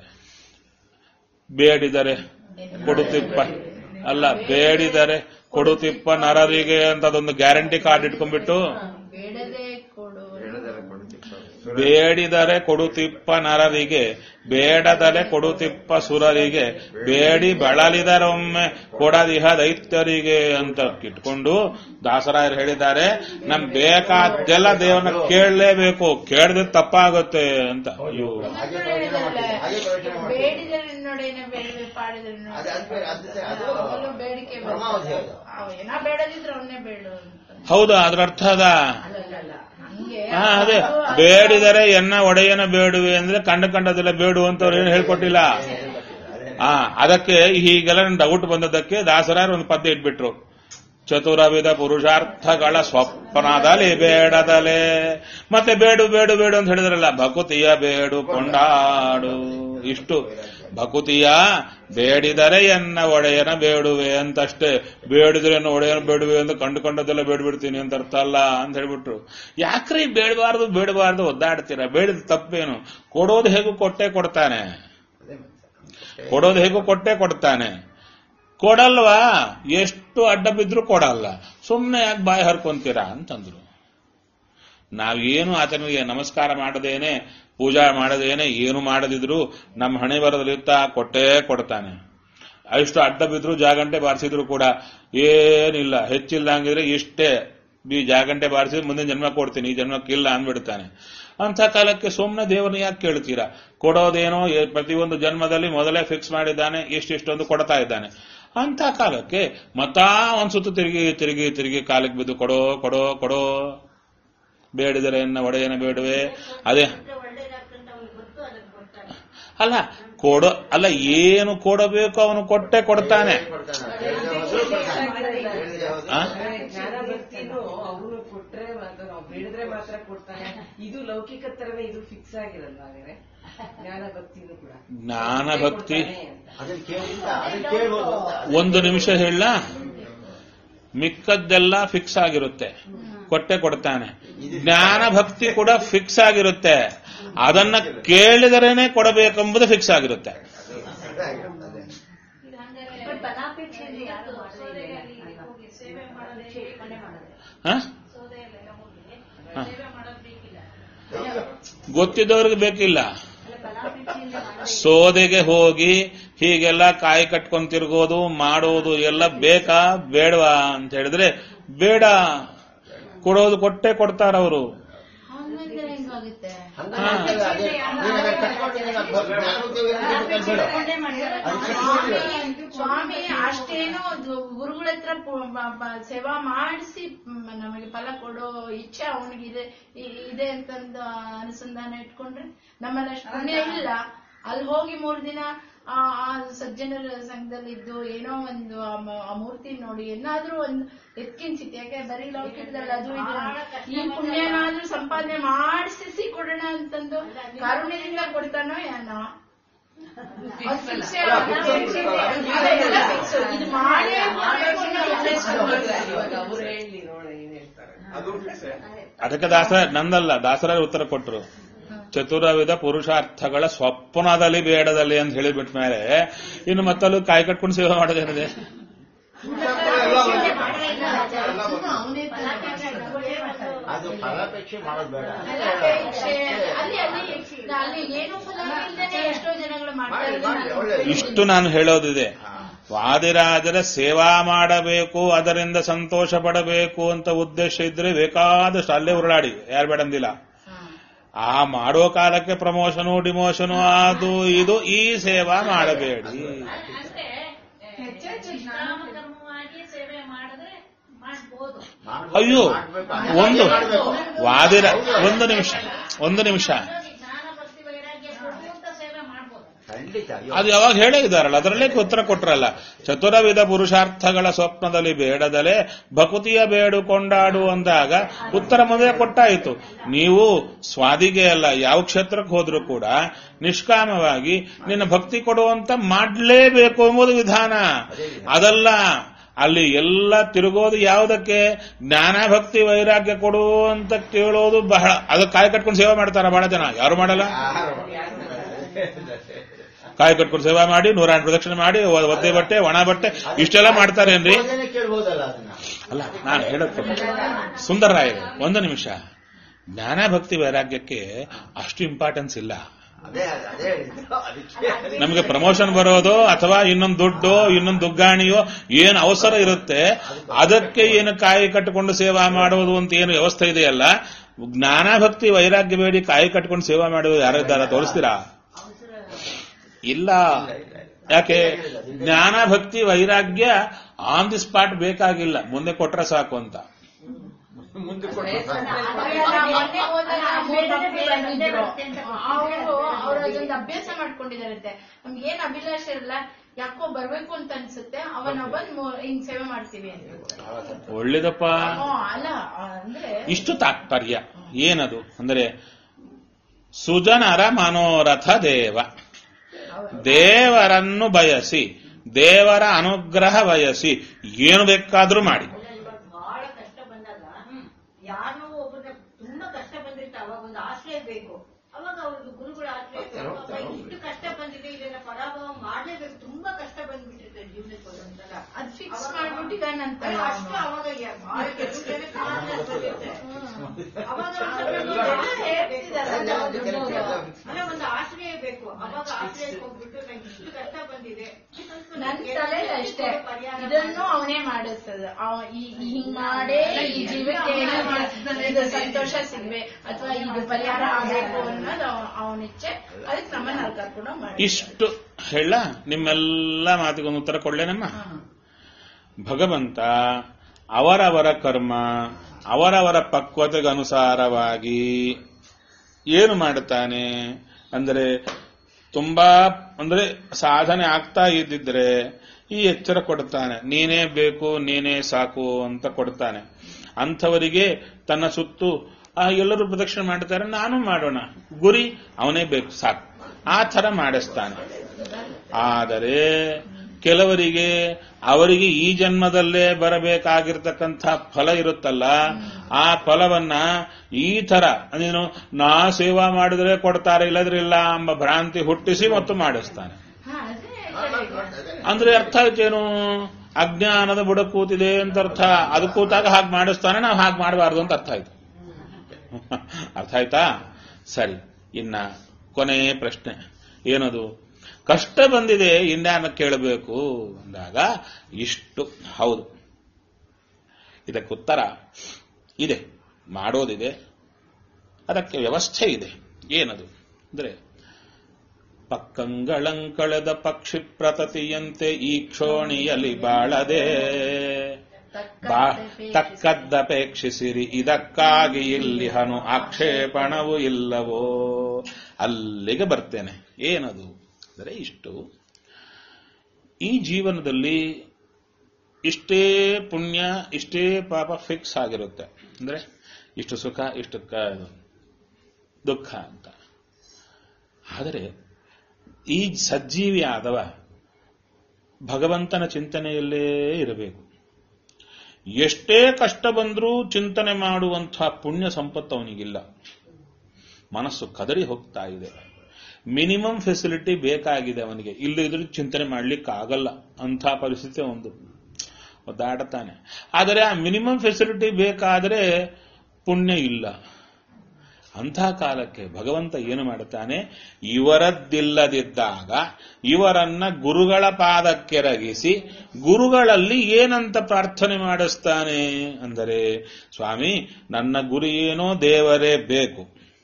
ಬೇಡಿದರೆ ಕೊಡುತ್ತಿಪ್ಪ ಅಲ್ಲ ಬೇಡಿದರೆ ಕೊಡುತ್ತಿಪ್ಪ ನರರಿಗೆ ಅಂತ ಅದೊಂದು ಗ್ಯಾರಂಟಿ ಕಾರ್ಡ್ ಇಟ್ಕೊಂಡ್ಬಿಟ್ಟು ಬೇಡದೆ ಕೊಡು ಹೇಳದಲ್ಲ ಕೊಡುತ್ತಿಪ್ಪ. ಬೇಡಿದರೆ ಕೊಡುತ್ತಿಪ್ಪ ನರರಿಗೆ ಬೇಡದರೆ ಕೊಡುತ್ತಿಪ್ಪ ಸುರರಿಗೆ ಬೇಡಿ ಬಳಲಿದರೊಮ್ಮೆ ಕೊಡದಿಹ ದೈತ್ಯರಿಗೆ ಅಂತ ಇಟ್ಕೊಂಡು ದಾಸರಾಯರು ಹೇಳಿದ್ದಾರೆ ನಮ್ ಬೇಕಾದ್ದೆಲ್ಲ ದೇವರನ್ನ ಕೇಳಲೇಬೇಕು ಕೇಳದೆ ತಪ್ಪಾಗುತ್ತೆ ಅಂತ ಅಯ್ಯೋ ಹಾಗೆ ಪ್ರವಚನ ಮಾಡ್ತಿದ್ದೆ. ಹಾಗೆ ಪ್ರವಚನ ಮಾಡ್ತಿದ್ದೆ. ಬೇಡಿದರೆ ನೋಡೇನ ಬೇಡವೆ ಪಾಡಿದರೆ ಅದು- ಅದು ಬೇರೆ- ಅದು ಸರಿ, ಅದು ಅವನು ಬೇಡಿಕೆ ಪರಮಾವಧಿ ಅದು. ಅವ ಏನ ಬೇಡದಿದ್ರೆ ಅವನ್ನೇ ಬೇಡು ಅಂತ ಹೌದಾ ಅದ್ರ ಅರ್ಥ ಅದ ಅಲ್ಲಲ್ಲ ಹಂಗೆ ಹಾ ಅದೇ ಅದು- ಬೇಡಿದರೆ ಎನ್ನ ಒಡೆಯನ ಬೇಡುವೆ ಅಂದ್ರೆ ಕಂಡ ಕಂಡದೆಲ್ಲ ಬೇಡು ಅಂತ ಅವ್ರು ಏನು ಹೇಳ್ಕೊಟ್ಟಿಲ್ಲ ಆ ಅದಕ್ಕೆ ಹೀಗೆಲ್ಲ ಡೌಟ್ ಬಂದದ್ದಕ್ಕೆ ದಾಸರಾಯರು ಒಂದು ಪದ್ಯ ಇಟ್ಬಿಟ್ರು ಚತುರವಿಧ ಪುರುಷಾರ್ಥಗಳ ಸ್ವಪ್ನದಲ್ಲಿ ಬೇಡದಲೆ ಮತ್ತೆ ಬೇಡು ಬೇಡು ಬೇಡು ಅಂತ ಹೇಳಿದ್ರಲ್ಲ ಭಕುತಿಯ ಬೇಡು ಕೊಂಡಾಡು ಇಷ್ಟು ಭಕುತಿಯ ಬೇಡಿದರೆ ಎನ್ನ ಒಡೆಯನ ಬೇಡುವೆ ಅಂತಷ್ಟೇ ಬೇಡಿದ್ರೆ ಎನ್ನ ಒಡೆಯನ ಬೇಡುವೆ ಅಂತ ಕಂಡು ಕಂಡದೆಲ್ಲ ಬೇಡ್ಬಿಡ್ತೀನಿ ಅಂತ ಅರ್ಥ ಅಲ್ಲ ಅಂತ ಹೇಳ್ಬಿಟ್ರು ಯಾಕ್ರಿ ಬೇಡಬಾರ್ದು ಬೇಡಬಾರ್ದು ಒದ್ದಾಡ್ತೀರಾ ಬೇಡಿದ ತಪ್ಪೇನು ಕೊಡೋದು ಹೇಗೂ ಕೊಟ್ಟೆ ಕೊಡ್ತಾನೆ ಅದೇ ಮತ್ತೆ. ಕೊಡೋದು ಹೇಗೂ ಕೊಟ್ಟೆ ಕೊಡ್ತಾನೆ ಕೊಡಲ್ವಾ ಎಷ್ಟು ಅಡ್ಡ ಬಿದ್ರೂ ಕೊಡಲ್ಲ ಸುಮ್ಮನೆ ಯಾಕೆ ಬಾಯಿ ಹರ್ಕೊಂತೀರಾ ಅಂತಂದ್ರು ನಾವೇನು ಆತನಿಗೆ ನಮಸ್ಕಾರ ಮಾಡದೇನೆ ಪೂಜಾ ಮಾಡದೇನೆ ಏನು ಮಾಡದಿದ್ರು ನಮ್ಮ ಹಣೆ ಬರದಲ್ಲಿರ್ತಾ ಕೊಟ್ಟೇ ಕೊಡ್ತಾನೆ ಎಷ್ಟು ಅಡ್ಡ ಬಿದ್ರು ಜಾಗಂಟೆ ಬಾರಿಸಿದ್ರು ಕೂಡ ಏನಿಲ್ಲ ಹೆಚ್ಚಿಲ್ದಂಗಿದ್ರೆ ಇಷ್ಟೇ ಈ ಜಾಗಂಟೆ ಬಾರಿಸಿದ್ರೆ ಮುಂದಿನ ಜನ್ಮ ಕೊಡ್ತೀನಿ ಈ ಜನ್ಮಕ್ಕಿಲ್ಲ ಅಂದ್ಬಿಡ್ತಾನೆ ಅಂಥ ಕಾಲಕ್ಕೆ ಸುಮ್ಮನೆ ದೇವರನ್ನ ಯಾಕೆ ಕೇಳ್ತೀರಾ ಕೊಡೋದೇನೋ ಎ- ಪ್ರತಿಯೊಂದು ಜನ್ಮದಲ್ಲಿ ಮೊದಲೇ ಫಿಕ್ಸ್ ಮಾಡಿದ್ದಾನೆ ಇಷ್ಟಿಷ್ಟೊಂದು ಕೊಡ್ತಾ ಇದ್ದಾನೆ ಅಂಥ ಕಾಲಕ್ಕೆ ಮತ್ತಾ ಒಂದ್ ಸುತ್ತು ತಿರುಗಿ ತಿರುಗಿ ತಿರುಗಿ ಕಾಲಕ್ಕೆ ಬಿದ್ದು ಕೊಡೋ ಕೊಡೋ ಕೊಡೋ ಬೇಡಿದರೆ ಎನ್ನ ಒಡೆಯನ ಬೇಡುವೆ ಅದೇ ಅಲ್ಲ ಕೊಡೋ ಅಲ್ಲ ಏನು ಕೊಡಬೇಕು ಅವನು ಕೊಟ್ಟೆ ಕೊಡ್ತಾನೆ ಕೊಡ್ತಾನೆ. ಬೇಡದೆ ಹೋದ್ರು ಕೊಡ್ತಾನೆ. ಬೇಡದೆ ಹೋದ್ರು ಆ? ಜ್ಞಾನ ಭಕ್ತಿನೂ ಅವನು ಕೊಟ್ರೆ ಮಾತ್ರ ನಾವು ಬೇಡಿದ್ರೆ ಮಾತ್ರ ಕೊಡ್ತಾನೆ ಇದು ಲೌಕಿಕ ತರವೇ ಇದು ಫಿಕ್ಸ್ ಆಗಿರಲ್ವಾ ಹಾಗಾದ್ರೆ ಜ್ಞಾನ ಭಕ್ತಿನೂ ಕೂಡ ಜ್ಞಾನ ಭಕ್ತಿ ಕೊಡ್ತಾನೆ ಅಂತ. ಅದನ್ನ ಕೇಳಿಲ್ಲ ಅದನ್ನ ಕೇಳ್ಬೋದು ಅಂತ. ಒಂದು ನಿಮಿಷ ಹೇಳ ಮಿಕ್ಕದ್ದೆಲ್ಲ ಫಿಕ್ಸ್ ಆಗಿರುತ್ತೆ ಕೊಟ್ಟೆ ಕೊಡ್ತಾನೆ ಜ್ಞಾನ ಭಕ್ತಿ ಕೂಡ ಫಿಕ್ಸ್ ಆಗಿರುತ್ತೆ ಅದನ್ನ ಕೇಳಿದರೇನೆ ಕೊಡಬೇಕೆಂಬುದು ಫಿಕ್ಸ್ ಆಗಿರುತ್ತೆ ಅದೇ ಆಗಿರುತ್ತೆ, ಅದೇ. ಬಟ್ ಫಲಾಪೇಕ್ಷೆಯಲ್ಲಿ ಯಾರು ಹ? ಹ. ಗೊತ್ತಿದ್ದವ್ರಿಗೆ ಬೇಕಿಲ್ಲ ಸೋದೆಗೆ ಹೋಗಿ ಹೀಗೆಲ್ಲ ಕಾಯಿ ಕಟ್ಕೊಂಡ್ ತಿರ್ಗೋದು ಮಾಡೋದು ಎಲ್ಲ ಬೇಕಾ ಬೇಡವಾ ಅಂತ ಹೇಳಿದ್ರೆ ಬೇಡ ಕೊಡೋದು ಕೊಟ್ಟೆ ಕೊಡ್ತಾರವರು ಹಂಗಂದ್ರೆ ಹೆಂಗಾಗುತ್ತೆ ಹಂಗಂದ್ರೆ ಅದೇ ನೀನ್ ಅದನ್ನ ಕಟ್ಕೊಂಡು ನೀನು ಅದು ಜ್ಞಾನೋದಯ ಏನಾದ್ರು ಕಲ್ತ್ಬಿಡು. ಅದು ಕಟ್ಕೊಂಡಿರು. ಸ್ವಾಮಿ ಅಷ್ಟೇನೋ ಅದು ಗುರುಗಳ ಹತ್ರ ಪು- ಬ- ಬ- ಸೇವಾ ಮಾಡಿಸಿ ನಮಗೆ ಫಲ ಕೊಡೋ ಇಚ್ಛೆ ಅವನಿಗೆ ಇದೆ ಇ- ಇದೆ ಅಂತಂದು ಅನುಸಂಧಾನ ಇಟ್ಕೊಂಡ್ರೆ ನಮ್ಮಲ್ಲಿ ಅಷ್ಟು ಪುಣ್ಯ ಇಲ್ಲ ಅಲ್ಲಿ ಹೋಗಿ ಮೂರ್ ದಿನ ಆ ಆ ಸಜ್ಜನರ ಸಂಘದಲ್ಲಿದ್ದು ಏನೋ ಒಂದು ಆ ಮ- ಆ ಮೂರ್ತಿ ನೋಡಿ ಏನಾದ್ರೂ ಒಂದು ಎತ್ಕಿಂಚಿತ್ ಯಾಕೆ ಬರೀ ಲೌಕಿಕದಲ್ಲಿ ಅದು ಇದು ಈ ಪುಣ್ಯನಾದ್ರೂ ಸಂಪಾದನೆ ಮಾಡಿಸಿ ಕೊಡೋಣ ಅಂತಂದು ಕಾರುಣ್ಯದಿಂದ ಕೊಡ್ತಾನೋ ಏನೋ ಅದ್ fix ಏ ಅಲ್ಲ. ಅದೆಲ್ಲ fix. ಇದು ಮಾಡೇ ಮಾಡ್ಬೇಕು ಅನ್ನೋ ಉದ್ದೇಶ ಇಲ್ಲ. ಇವಾಗ ಅವ್ರು ಹೇಳಿ ನೋಡ ಏನ್ ಹೇಳ್ತಾರೆ ಅದು fix. ಅದಕ್ಕೆ ದಾಸರ ನಂದಲ್ಲ ದಾಸರ ಉತ್ತರ ಕೊಟ್ಟರು ಚತುರವಿಧ ಪುರುಷಾರ್ಥಗಳ ಸ್ವಪ್ನದಲ್ಲಿ ಬೇಡದಲ್ಲಿ ಅಂತ ಹೇಳಿಬಿಟ್ಟ ಮೇಲೆ ಇನ್ನು ಮತ್ತಲ್ಲೂ ಕಾಯಿ ಕಟ್ಕೊಂಡು ಸೇವೆ ಮಾಡೋದೇನಿದೆ ಅದು ಫಲಾಪೇಕ್ಷೆ ಮಾಡೋದು ಬೇಡ ಫಲಾಪೇಕ್ಷೆ, ಅಲ್ಲಿ ಅಲ್ಲಿ ಅಲ್ಲಿ ಏನು ಫಲ ಇಲ್ದೇನೆ ಎಷ್ಟೋ ಜನಗಳು ಮಾಡ್ತಾ ಮಾಡಿ, ಮಾಡಿ, ಇರೋದು ಒಳ್ಳೆದು. ಇಷ್ಟು ನಾನು ಹೇಳೋದಿದೆ ಹಾ. ವಾದಿರಾಜರ ಸೇವಾ ಮಾಡಬೇಕು ಅದರಿಂದ ಸಂತೋಷ ಪಡಬೇಕು ಅಂತ ಉದ್ದೇಶ ಇದ್ರೆ ಬೇಕಾದಷ್ಟು ಅಲ್ಲೇ ಉರುಳಾಡಿ ಯಾರು ಬೇಡಂದಿಲ್ಲ ಆ ಮಾಡೋ ಕಾಲಕ್ಕೆ ಪ್ರಮೋಷನು ಡಿಮೋಷನು ಅದು ಇದು ಈ ಸೇವಾ ಮಾಡಬೇಡಿ ಅಷ್ಟೇ ನಿಷ್ಕಾಮಕರ್ಮವಾಗಿ ಸೇವೆ ಮಾಡಿದ್ರೆ ಮಾಡ್ಬೋದು ಮಾಡ್ಬೇಕು, ಅಯ್ಯೋ ಮಾಡ್ಬೇಕು. ಒಂದು ಮಾಡ್ಬೇಕು. ವಾದಿರ ಒಂದು ನಿಮಿಷ ಒಂದು ನಿಮಿಷ ಜ್ಞಾನ ಭಕ್ತಿ ವೈರಾಗ್ಯ ಕೊಡುವಂತ ಸೇವೆ ಮಾಡ್ಬೋದು ಖಂಡಿತ ಅಯ್ಯೋ. ಅದು ಯಾವಾಗ ಹೇಳೇ ಇದ್ದಾರಲ್ಲ ಅದರಲ್ಲೇ ಉತ್ತರ ಕೊಟ್ರಲ್ಲ ಚತುರವಿಧ ಪುರುಷಾರ್ಥಗಳ ಸ್ವಪ್ನದಲ್ಲಿ ಬೇಡದಲೆ ಭಕುತಿಯ ಬೇಡು ಕೊಂಡಾಡು ಅಂದಾಗ ಉತ್ತರ ಮದುವೆ ಕೊಟ್ಟಾಯಿತು ನೀವು ಸ್ವಾದಿಗೆ ಅಲ್ಲ ಯಾವ ಕ್ಷೇತ್ರಕ್ಕೆ ಹೋದ್ರೂ ಕೂಡ ನಿಷ್ಕಾಮವಾಗಿ ನಿನ್ನ ಭಕ್ತಿ ಕೊಡುವಂತ ಮಾಡ್ಲೇಬೇಕು ಎಂಬುದು ವಿಧಾನ ಅದಲ್ಲ ಅಲ್ಲಿ ಎಲ್ಲ ತಿರುಗೋದು ಯಾವುದಕ್ಕೆ ಜ್ಞಾನ ಭಕ್ತಿ ವೈರಾಗ್ಯ ಕೊಡು ಅಂತ ಕೇಳೋದು ಬಹಳ ಅದು ಕಾಯಿ ಕಟ್ಕೊಂಡು ಸೇವೆ ಮಾಡ್ತಾರ ಬಹಳ ಜನ ಯಾರು ಮಾಡಲ್ಲ ಕಾಯಿ ಕಟ್ಕೊಂಡು ಸೇವೆ ಮಾಡಿ ನೂರಾರು ಪ್ರದಕ್ಷಿಣೆ ಮಾಡಿ ಒ- ಒದ್ದೆ ಬಟ್ಟೆ ಒಣ ಬಟ್ಟೆ ಇಷ್ಟೆಲ್ಲ ಮಾಡ್ತಾರೇನ್ರಿ ಭೋಜನ ಕೇಳ್ಬೋದಲ್ಲ ಅದನ್ನ ಅಲ್ಲ ನಾನು ಹೇಳಕ್ಕೆ ಸುಂದರ ರಾಯರು ಒಂದು ನಿಮಿಷ ಜ್ಞಾನ ಭಕ್ತಿ ವೈರಾಗ್ಯಕ್ಕೆ ಅಷ್ಟು ಇಂಪಾರ್ಟೆನ್ಸ್ ಇಲ್ಲ ಅದೇ ಅದೇ ಹೇಳಿದ್ದು. ಅದಕ್ಕೆ ನಮಗೆ ಪ್ರಮೋಷನ್ ಬರೋದು ಅಥವಾ ಇನ್ನೊಂದು ದುಡ್ಡು ಇನ್ನೊಂದು ದುಗ್ಗಾಣಿಯೋ ಏನು ಅವಸರ ಇರುತ್ತೆ ಅದಕ್ಕೆ ಏನು ಕಾಯಿ ಕಟ್ಟಿಕೊಂಡು ಸೇವಾ ಮಾಡೋದು ಅಂತ ಏನು ವ್ಯವಸ್ಥೆ ಇದೆಯಲ್ಲ ಜ್ಞಾನ ಭಕ್ತಿ ವೈರಾಗ್ಯ ಬೇಡಿ ಕಾಯಿ ಕಟ್ಕೊಂಡು ಸೇವಾ ಮಾಡೋದು ಯಾರಿದ್ದಾರ ತೋರಿಸ್ತೀರಾ ಇಲ್ಲ ಯಾಕೆ ಜ್ಞಾನ ಭಕ್ತಿ ವೈರಾಗ್ಯ ಆನ್ ದಿ ಸ್ಪಾಟ್ ಬೇಕಾಗಿಲ್ಲ ಮುಂದೆ ಕೊಟ್ರೆ ಸಾಕು ಅಂತ ಮುಂದೆ ಕೊಟ್ಟು ಮೊನ್ನೆ ಹೋದಾಗ ಮೂರ್ ಮಕ್ಳು ಬಂದಿದ್ರು. ಅವ್ರು ಅವ್ರು ಅದೊಂದು ಅಭ್ಯಾಸ ಮಾಡ್ಕೊಂಡಿದಾರಂತೆ ನಮ್ಗೆ ಏನ್ ಅಭಿಲಾಷ ಇರಲ್ಲ ಯಾಕೋ ಬರ್ಬೇಕು ಅಂತ ಅನ್ಸುತ್ತೆ ಅವನ ಬಂದ್ ಮೂ- ಹಿಂಗ್ ಸೇವೆ ಮಾಡ್ತೀವಿ ಅಂತ ಒಳ್ಳೇದಪ್ಪ ಹ್ಮ್, ಅಲ್ಲ ಅಂದ್ರೆ ಇಷ್ಟು ತಾತ್ಪರ್ಯ ಏನದು ಅಂದರೆ ಸುಜನರ ಮನೋರಥ ದೇವ ದೇವರನ್ನು ಬಯಸಿ ದೇವರ ಅನುಗ್ರಹ ಬಯಸಿ ಏನು ಬೇಕಾದ್ರೂ ಮಾಡಿ ಇವಾಗ ಬಹಳ ಕಷ್ಟ ಬಂದಾಗ ಯಾರೋ ಒಬ್ಬನ ತುಂಬಾ ಕಷ್ಟ ಬಂದಿರುತ್ತೆ ಅವಾಗ ಒಂದು ಆಶ್ರಯ ಬೇಕು ಅವಾಗ ಅವ್ರಿಗೆ ಗುರುಗಳ ಆಶ್ರಯ ಬೇಕು. ಹೋಗ್ತಾರೆ, ಅವಾಗ ಇಷ್ಟು ಕಷ್ಟ ಬಂದಿದೆ ಇದನ್ನ ಪರಾಭವ ಮಾಡ್ಲೇಬೇಕು ತುಂಬಾ ಕಷ್ಟ ಬಂದ್ಬಿಟ್ಟಿರುತ್ತೆ ಜೀವನಕ್ಕೆ ಒಂದೊಂದ್ಸಲ ಅದ್ ಫಿಕ್ಸ್ ಅವಾಗ- ಮಾಡ್ಬಿಟ್ಟಿದಾನಂತ ಅಲ್ಲ, ಅಷ್ಟು ಅವಾಗ ಯ- ಬಹಳ ಕೆಲವು ಜನಕ್ಕೆ ಮಾತ್ರ ಬರುತ್ತೆ. ಅವಾಗ ಒಂದ್ ಸ್ವಲ್ಪ ಎಲ್ಲ ಹೇಳ್ತಿದಾರೆ. ಅಲ್ಲ, ಅದು correct, ಎಲ್ಲ ಅಲ್ಲ ಒಂದು ಆಶ್ರಯ ಬೇಕು ಅವಾಗ ಆಶ್ರಯಕ್ಕೆ ಹೋಗ್ಬಿಟ್ಟು ನಂಗೆ ಇಷ್ಟು ಕಷ್ಟ ಬಂದಿದೆ ಸ್ವಲ್ಪ ನನ್ ನಂಗೆ ತಲೆಯಲ್ಲಿ ಅಷ್ಟೇ ಪರಿಹಾರ ಇದನ್ನು ಅವನೇ ಮಾಡಿಸ್ತದ ಹಿಂಗ್ ಮಾಡೇ ಈ ಜೀವಕ್ಕೆ ಏನೋ ಮಾಡ್- ಇದು ಸಂತೋಷ ಸಿಗ್ವೆ ಅಥವಾ ಇದು ಪರಿಹಾರ ಆಗ್ಬೇಕು ಅನ್ನೋದು ಅವನ ಇಚ್ಛೆ ಅದಕ್ಕೆ ನಮ್ಮನ್ನ ಅಲ್ಲಿ ಕರ್ಕೊಂಡು ಮಾಡಿ ಇಷ್ಟು ಹೇಳ ನಿಮ್ಮೆಲ್ಲ ಮಾತಿಗೊಂದು ಉತ್ತರ ಕೊಡ್ಲೇನಮ್ಮ ಭಗವಂತ ಅವರವರ ಕರ್ಮ ಅವರವರ ಪಕ್ವತೆಗನುಸಾರವಾಗಿ ಏನು ಮಾಡುತ್ತಾನೆ ಅಂದರೆ ತುಂಬಾ ಅಂದ್ರೆ ಸಾಧನೆ ಆಗ್ತಾ ಇದ್ದಿದ್ರೆ ಈ ಎಚ್ಚರ ಕೊಡ್ತಾನೆ ನೀನೇ ಬೇಕು ನೀನೇ ಸಾಕು ಅಂತ ಕೊಡ್ತಾನೆ ಅಂಥವರಿಗೆ ತನ್ನ ಸುತ್ತು ಆ ಎಲ್ಲರೂ ಪ್ರದಕ್ಷಿಣೆ ಮಾಡ್ತಾರೆ ನಾನು ಮಾಡೋಣ ಗುರಿ ಅವನೇ ಬೇಕು ಸಾಕು ಆ ಥರ ಮಾಡಿಸ್ತಾನೆ ಆದರೆ ಕೆಲವರಿಗೆ ಅವರಿಗೆ ಈ ಜನ್ಮದಲ್ಲೇ ಬರಬೇಕಾಗಿರ್ತಕ್ಕಂಥ ಫಲ ಇರುತ್ತಲ್ಲ ಆ ಫಲವನ್ನ ಈ ತರ ನೀನು ನಾ ಸೇವಾ ಮಾಡಿದ್ರೆ ಕೊಡ್ತಾರೆ ಇಲ್ಲದ್ರೆ ಇಲ್ಲ ಎಂಬ ಭ್ರಾಂತಿ ಹುಟ್ಟಿಸಿ ಮತ್ತು ಮಾಡಿಸ್ತಾನೆ ಹಾ, ಅದೇ ಅಂದ್ರೆ ಅರ್ಥ ಆಯ್ತೇನು ಅಜ್ಞಾನದ ಬುಡ ಕೂತಿದೆ ಅಂತ ಅರ್ಥ ಅದು ಕೂತಾಗ ಹಾಗೆ ಮಾಡಿಸ್ತಾನೆ ನಾವು ಹಾಗೆ ಮಾಡಬಾರ್ದು ಅಂತ ಅರ್ಥ ಆಯ್ತು ಅರ್ಥ ಆಯ್ತಾ ಸರಿ ಇನ್ನ ಕೊನೆಯ ಪ್ರಶ್ನೆ ಏನದು ಕಷ್ಟ ಬಂದಿದೆ ಇನ್ಯಾನ ಕೇಳಬೇಕು ಅಂದಾಗ ಇಷ್ಟು ಹೌದು ಇದಕ್ಕೆ ಉತ್ತರ ಇದೆ ಮಾಡೋದಿದೆ ಅದಕ್ಕೆ ವ್ಯವಸ್ಥೆ ಇದೆ ಏನದು ಅಂದ್ರೆ ಪಕ್ಕಂಗಳಂಕಳೆದ ಪಕ್ಷಿ ಪ್ರತತಿಯಂತೆ ಈ ಕ್ಷೋಣಿಯಲ್ಲಿ ಬಾಳದೆ ಬಾ ತಕ್ಕದ್ದಪೇಕ್ಷಿಸಿರಿ ಇದಕ್ಕಾಗಿ ಇಲ್ಲಿ ಹನು ಆಕ್ಷೇಪಣವು ಇಲ್ಲವೋ ಅಲ್ಲಿಗೆ ಬರ್ತೇನೆ ಏನದು ಅಂದರೆ ಇಷ್ಟು ಈ ಜೀವನದಲ್ಲಿ ಇಷ್ಟೇ ಪುಣ್ಯ ಇಷ್ಟೇ ಪಾಪ ಫಿಕ್ಸ್ ಆಗಿರುತ್ತೆ ಅಂದ್ರೆ ಇಷ್ಟು ಸುಖ ಇಷ್ಟು ಕ- ದುಃಖ ಅಂತ ಆದರೆ ಈ ಸಜ್ಜೀವಿ ಆದವ ಭಗವಂತನ ಚಿಂತನೆಯಲ್ಲೇ ಇರಬೇಕು ಎಷ್ಟೇ ಕಷ್ಟ ಬಂದರೂ ಚಿಂತನೆ ಮಾಡುವಂಥ ಪುಣ್ಯ ಸಂಪತ್ತು ಅವನಿಗಿಲ್ಲ ಮನಸ್ಸು ಕದರಿ ಹೋಗ್ತಾ ಇದೆ ಮಿನಿಮಮ್ ಫೆಸಿಲಿಟಿ ಬೇಕಾಗಿದೆ ಅವನಿಗೆ ಇಲ್ಲದಿದ್ರೆ ಚಿಂತನೆ ಮಾಡ್ಲಿಕ್ಕೆ ಆಗಲ್ಲ ಅಂಥ ಪರಿಸ್ಥಿತಿ ಒಂದು ಒದ್ದಾಡತಾನೆ ಆದರೆ ಆ ಮಿನಿಮಮ್ ಫೆಸಿಲಿಟಿ ಬೇಕಾದರೆ ಪುಣ್ಯ ಇಲ್ಲ ಅಂಥ ಕಾಲಕ್ಕೆ ಭಗವಂತ ಏನು ಮಾಡುತ್ತಾನೆ ಇವರದ್ದಿಲ್ಲದಿದ್ದಾಗ ಇವರನ್ನ ಗುರುಗಳ ಪಾದಕ್ಕೆರಗಿಸಿ ಗುರುಗಳಲ್ಲಿ ಏನಂತ ಪ್ರಾರ್ಥನೆ ಮಾಡಿಸ್ತಾನೆ ಅಂದರೆ ಸ್ವಾಮಿ ನನ್ನ ಗುರಿ ಏನೋ ದೇವರೇ ಬೇಕು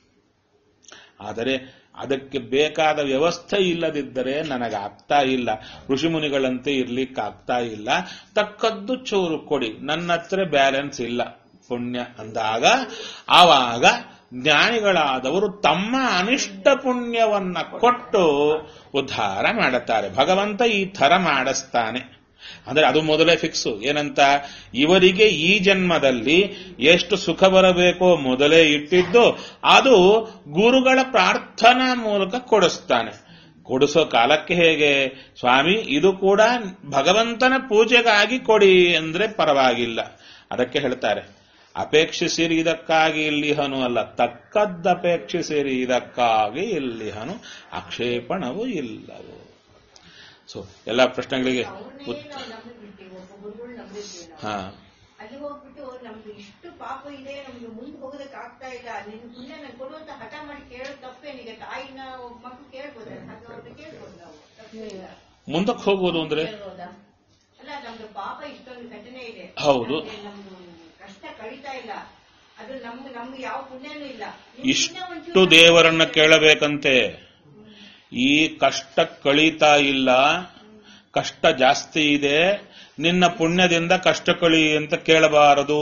ಆದರೆ ಅದಕ್ಕೆ ಬೇಕಾದ ವ್ಯವಸ್ಥೆ ಇಲ್ಲದಿದ್ದರೆ ನನಗಾಗ್ತಾ ಇಲ್ಲ ಋಷಿಮುನಿಗಳಂತೆ ಇರ್ಲಿಕ್ಕಾಗ್ತಾ ಇಲ್ಲ ತಕ್ಕದ್ದು ಚೂರು ಕೊಡಿ ನನ್ನ ಹತ್ರ ಬ್ಯಾಲೆನ್ಸ್ ಇಲ್ಲ ಪುಣ್ಯ ಅಂದಾಗ ಆವಾಗ ಜ್ಞಾನಿಗಳಾದವರು ತಮ್ಮ ಅನಿಷ್ಟ ಪುಣ್ಯವನ್ನ ಕೊಟ್ಟು ಉದ್ಧಾರ ಮಾಡುತ್ತಾರೆ ಭಗವಂತ ಈ ಥರ ಮಾಡಿಸ್ತಾನೆ ಅಂದ್ರೆ ಅದು ಮೊದಲೇ ಫಿಕ್ಸು ಏನಂತ ಇವರಿಗೆ ಈ ಜನ್ಮದಲ್ಲಿ ಎಷ್ಟು ಸುಖ ಬರಬೇಕೋ ಮೊದಲೇ ಇಟ್ಟಿದ್ದು ಅದು ಗುರುಗಳ ಪ್ರಾರ್ಥನಾ ಮೂಲಕ ಕೊಡಿಸ್ತಾನೆ ಕೊಡಿಸೋ ಕಾಲಕ್ಕೆ ಹೇಗೆ ಸ್ವಾಮಿ ಇದು ಕೂಡ ಭಗವಂತನ ಪೂಜೆಗಾಗಿ ಕೊಡಿ ಅಂದ್ರೆ ಪರವಾಗಿಲ್ಲ ಅದಕ್ಕೆ ಹೇಳ್ತಾರೆ ಅಪೇಕ್ಷಿಸಿರಿ ಇದಕ್ಕಾಗಿ ಇಲ್ಲಿಹನು ಅಲ್ಲ ತಕ್ಕದ್ದಪೇಕ್ಷಿಸಿರಿ ಇದಕ್ಕಾಗಿ ಇಲ್ಲಿಹನು ಆಕ್ಷೇಪಣವು ಇಲ್ಲವು ಸೊ ಎಲ್ಲ ಪ್ರಶ್ನೆಗಳಿಗೆ ಅವ್ರನ್ನೇ ಉತ್- ನಾವು ನಂಬಿಬಿಡ್ತೀವಿ ಒಬ್ಬ ಗುರುಗಳು ನಂಬಿರ್ತೀವಿ ನಾವು ಹಾ ಅಲ್ಲಿ ಹೋಗ್ಬಿಟ್ಟು ನಮ್ಗೆ ಇಷ್ಟು ಪಾಪ ಇದೆ ನಮ್ಗೆ ಮುಂದೆ ಹೋಗೋದಕ್ಕೆ ಆಗ್ತಾ ಇಲ್ಲ ನಿನ್ ಪುಣ್ಯ ನಂಗೆ ಕೊಡುವಂತ ಹಠ ಮಾಡಿ ಕೇಳೋದು ತಪ್ಪೇನಿಗೆ ತಾಯಿನ ಒಬ್ಬ ಮಕ್ಳು ಕೇಳ್ಬೋದು ಹಾಗೆ ಅವ್ರನ್ನ ಕೇಳ್ಬೋದು ನಾವು ತಪ್ಪೇನಿಲ್ಲ ಮುಂದಕ್ಕೆ ಹೋಗೋದು ಅಂದ್ರೆ ಹೇಳ್ಬೋದಾ? ಅಲ್ಲ ನಮ್ದು ಪಾಪ ಇಷ್ಟೊಂದು ಘಟನೆ ಇದೆ ಹೌದು. ನಮ್ಗೆ ನಮ್ದು ಕಷ್ಟ ಕಳೀತಾ ಇಲ್ಲ ಅದು ನಮ್ಗೆ ನಮ್ಗೆ ಯಾವ ಪುಣ್ಯನೂ ಇಲ್ಲ ನಿಮ್ ಪುಣ್ಯ ಇಷ್ಟು ಒಂಚೂರು ದೇವರನ್ನ ಕೇಳಬೇಕಂತೆ ಈ ಕಷ್ಟ ಕಳೀತಾ ಇಲ್ಲ ಕಷ್ಟ ಜಾಸ್ತಿ ಇದೆ ನಿನ್ನ ಪುಣ್ಯದಿಂದ ಕಷ್ಟ ಕಳಿ ಅಂತ ಕೇಳಬಾರದು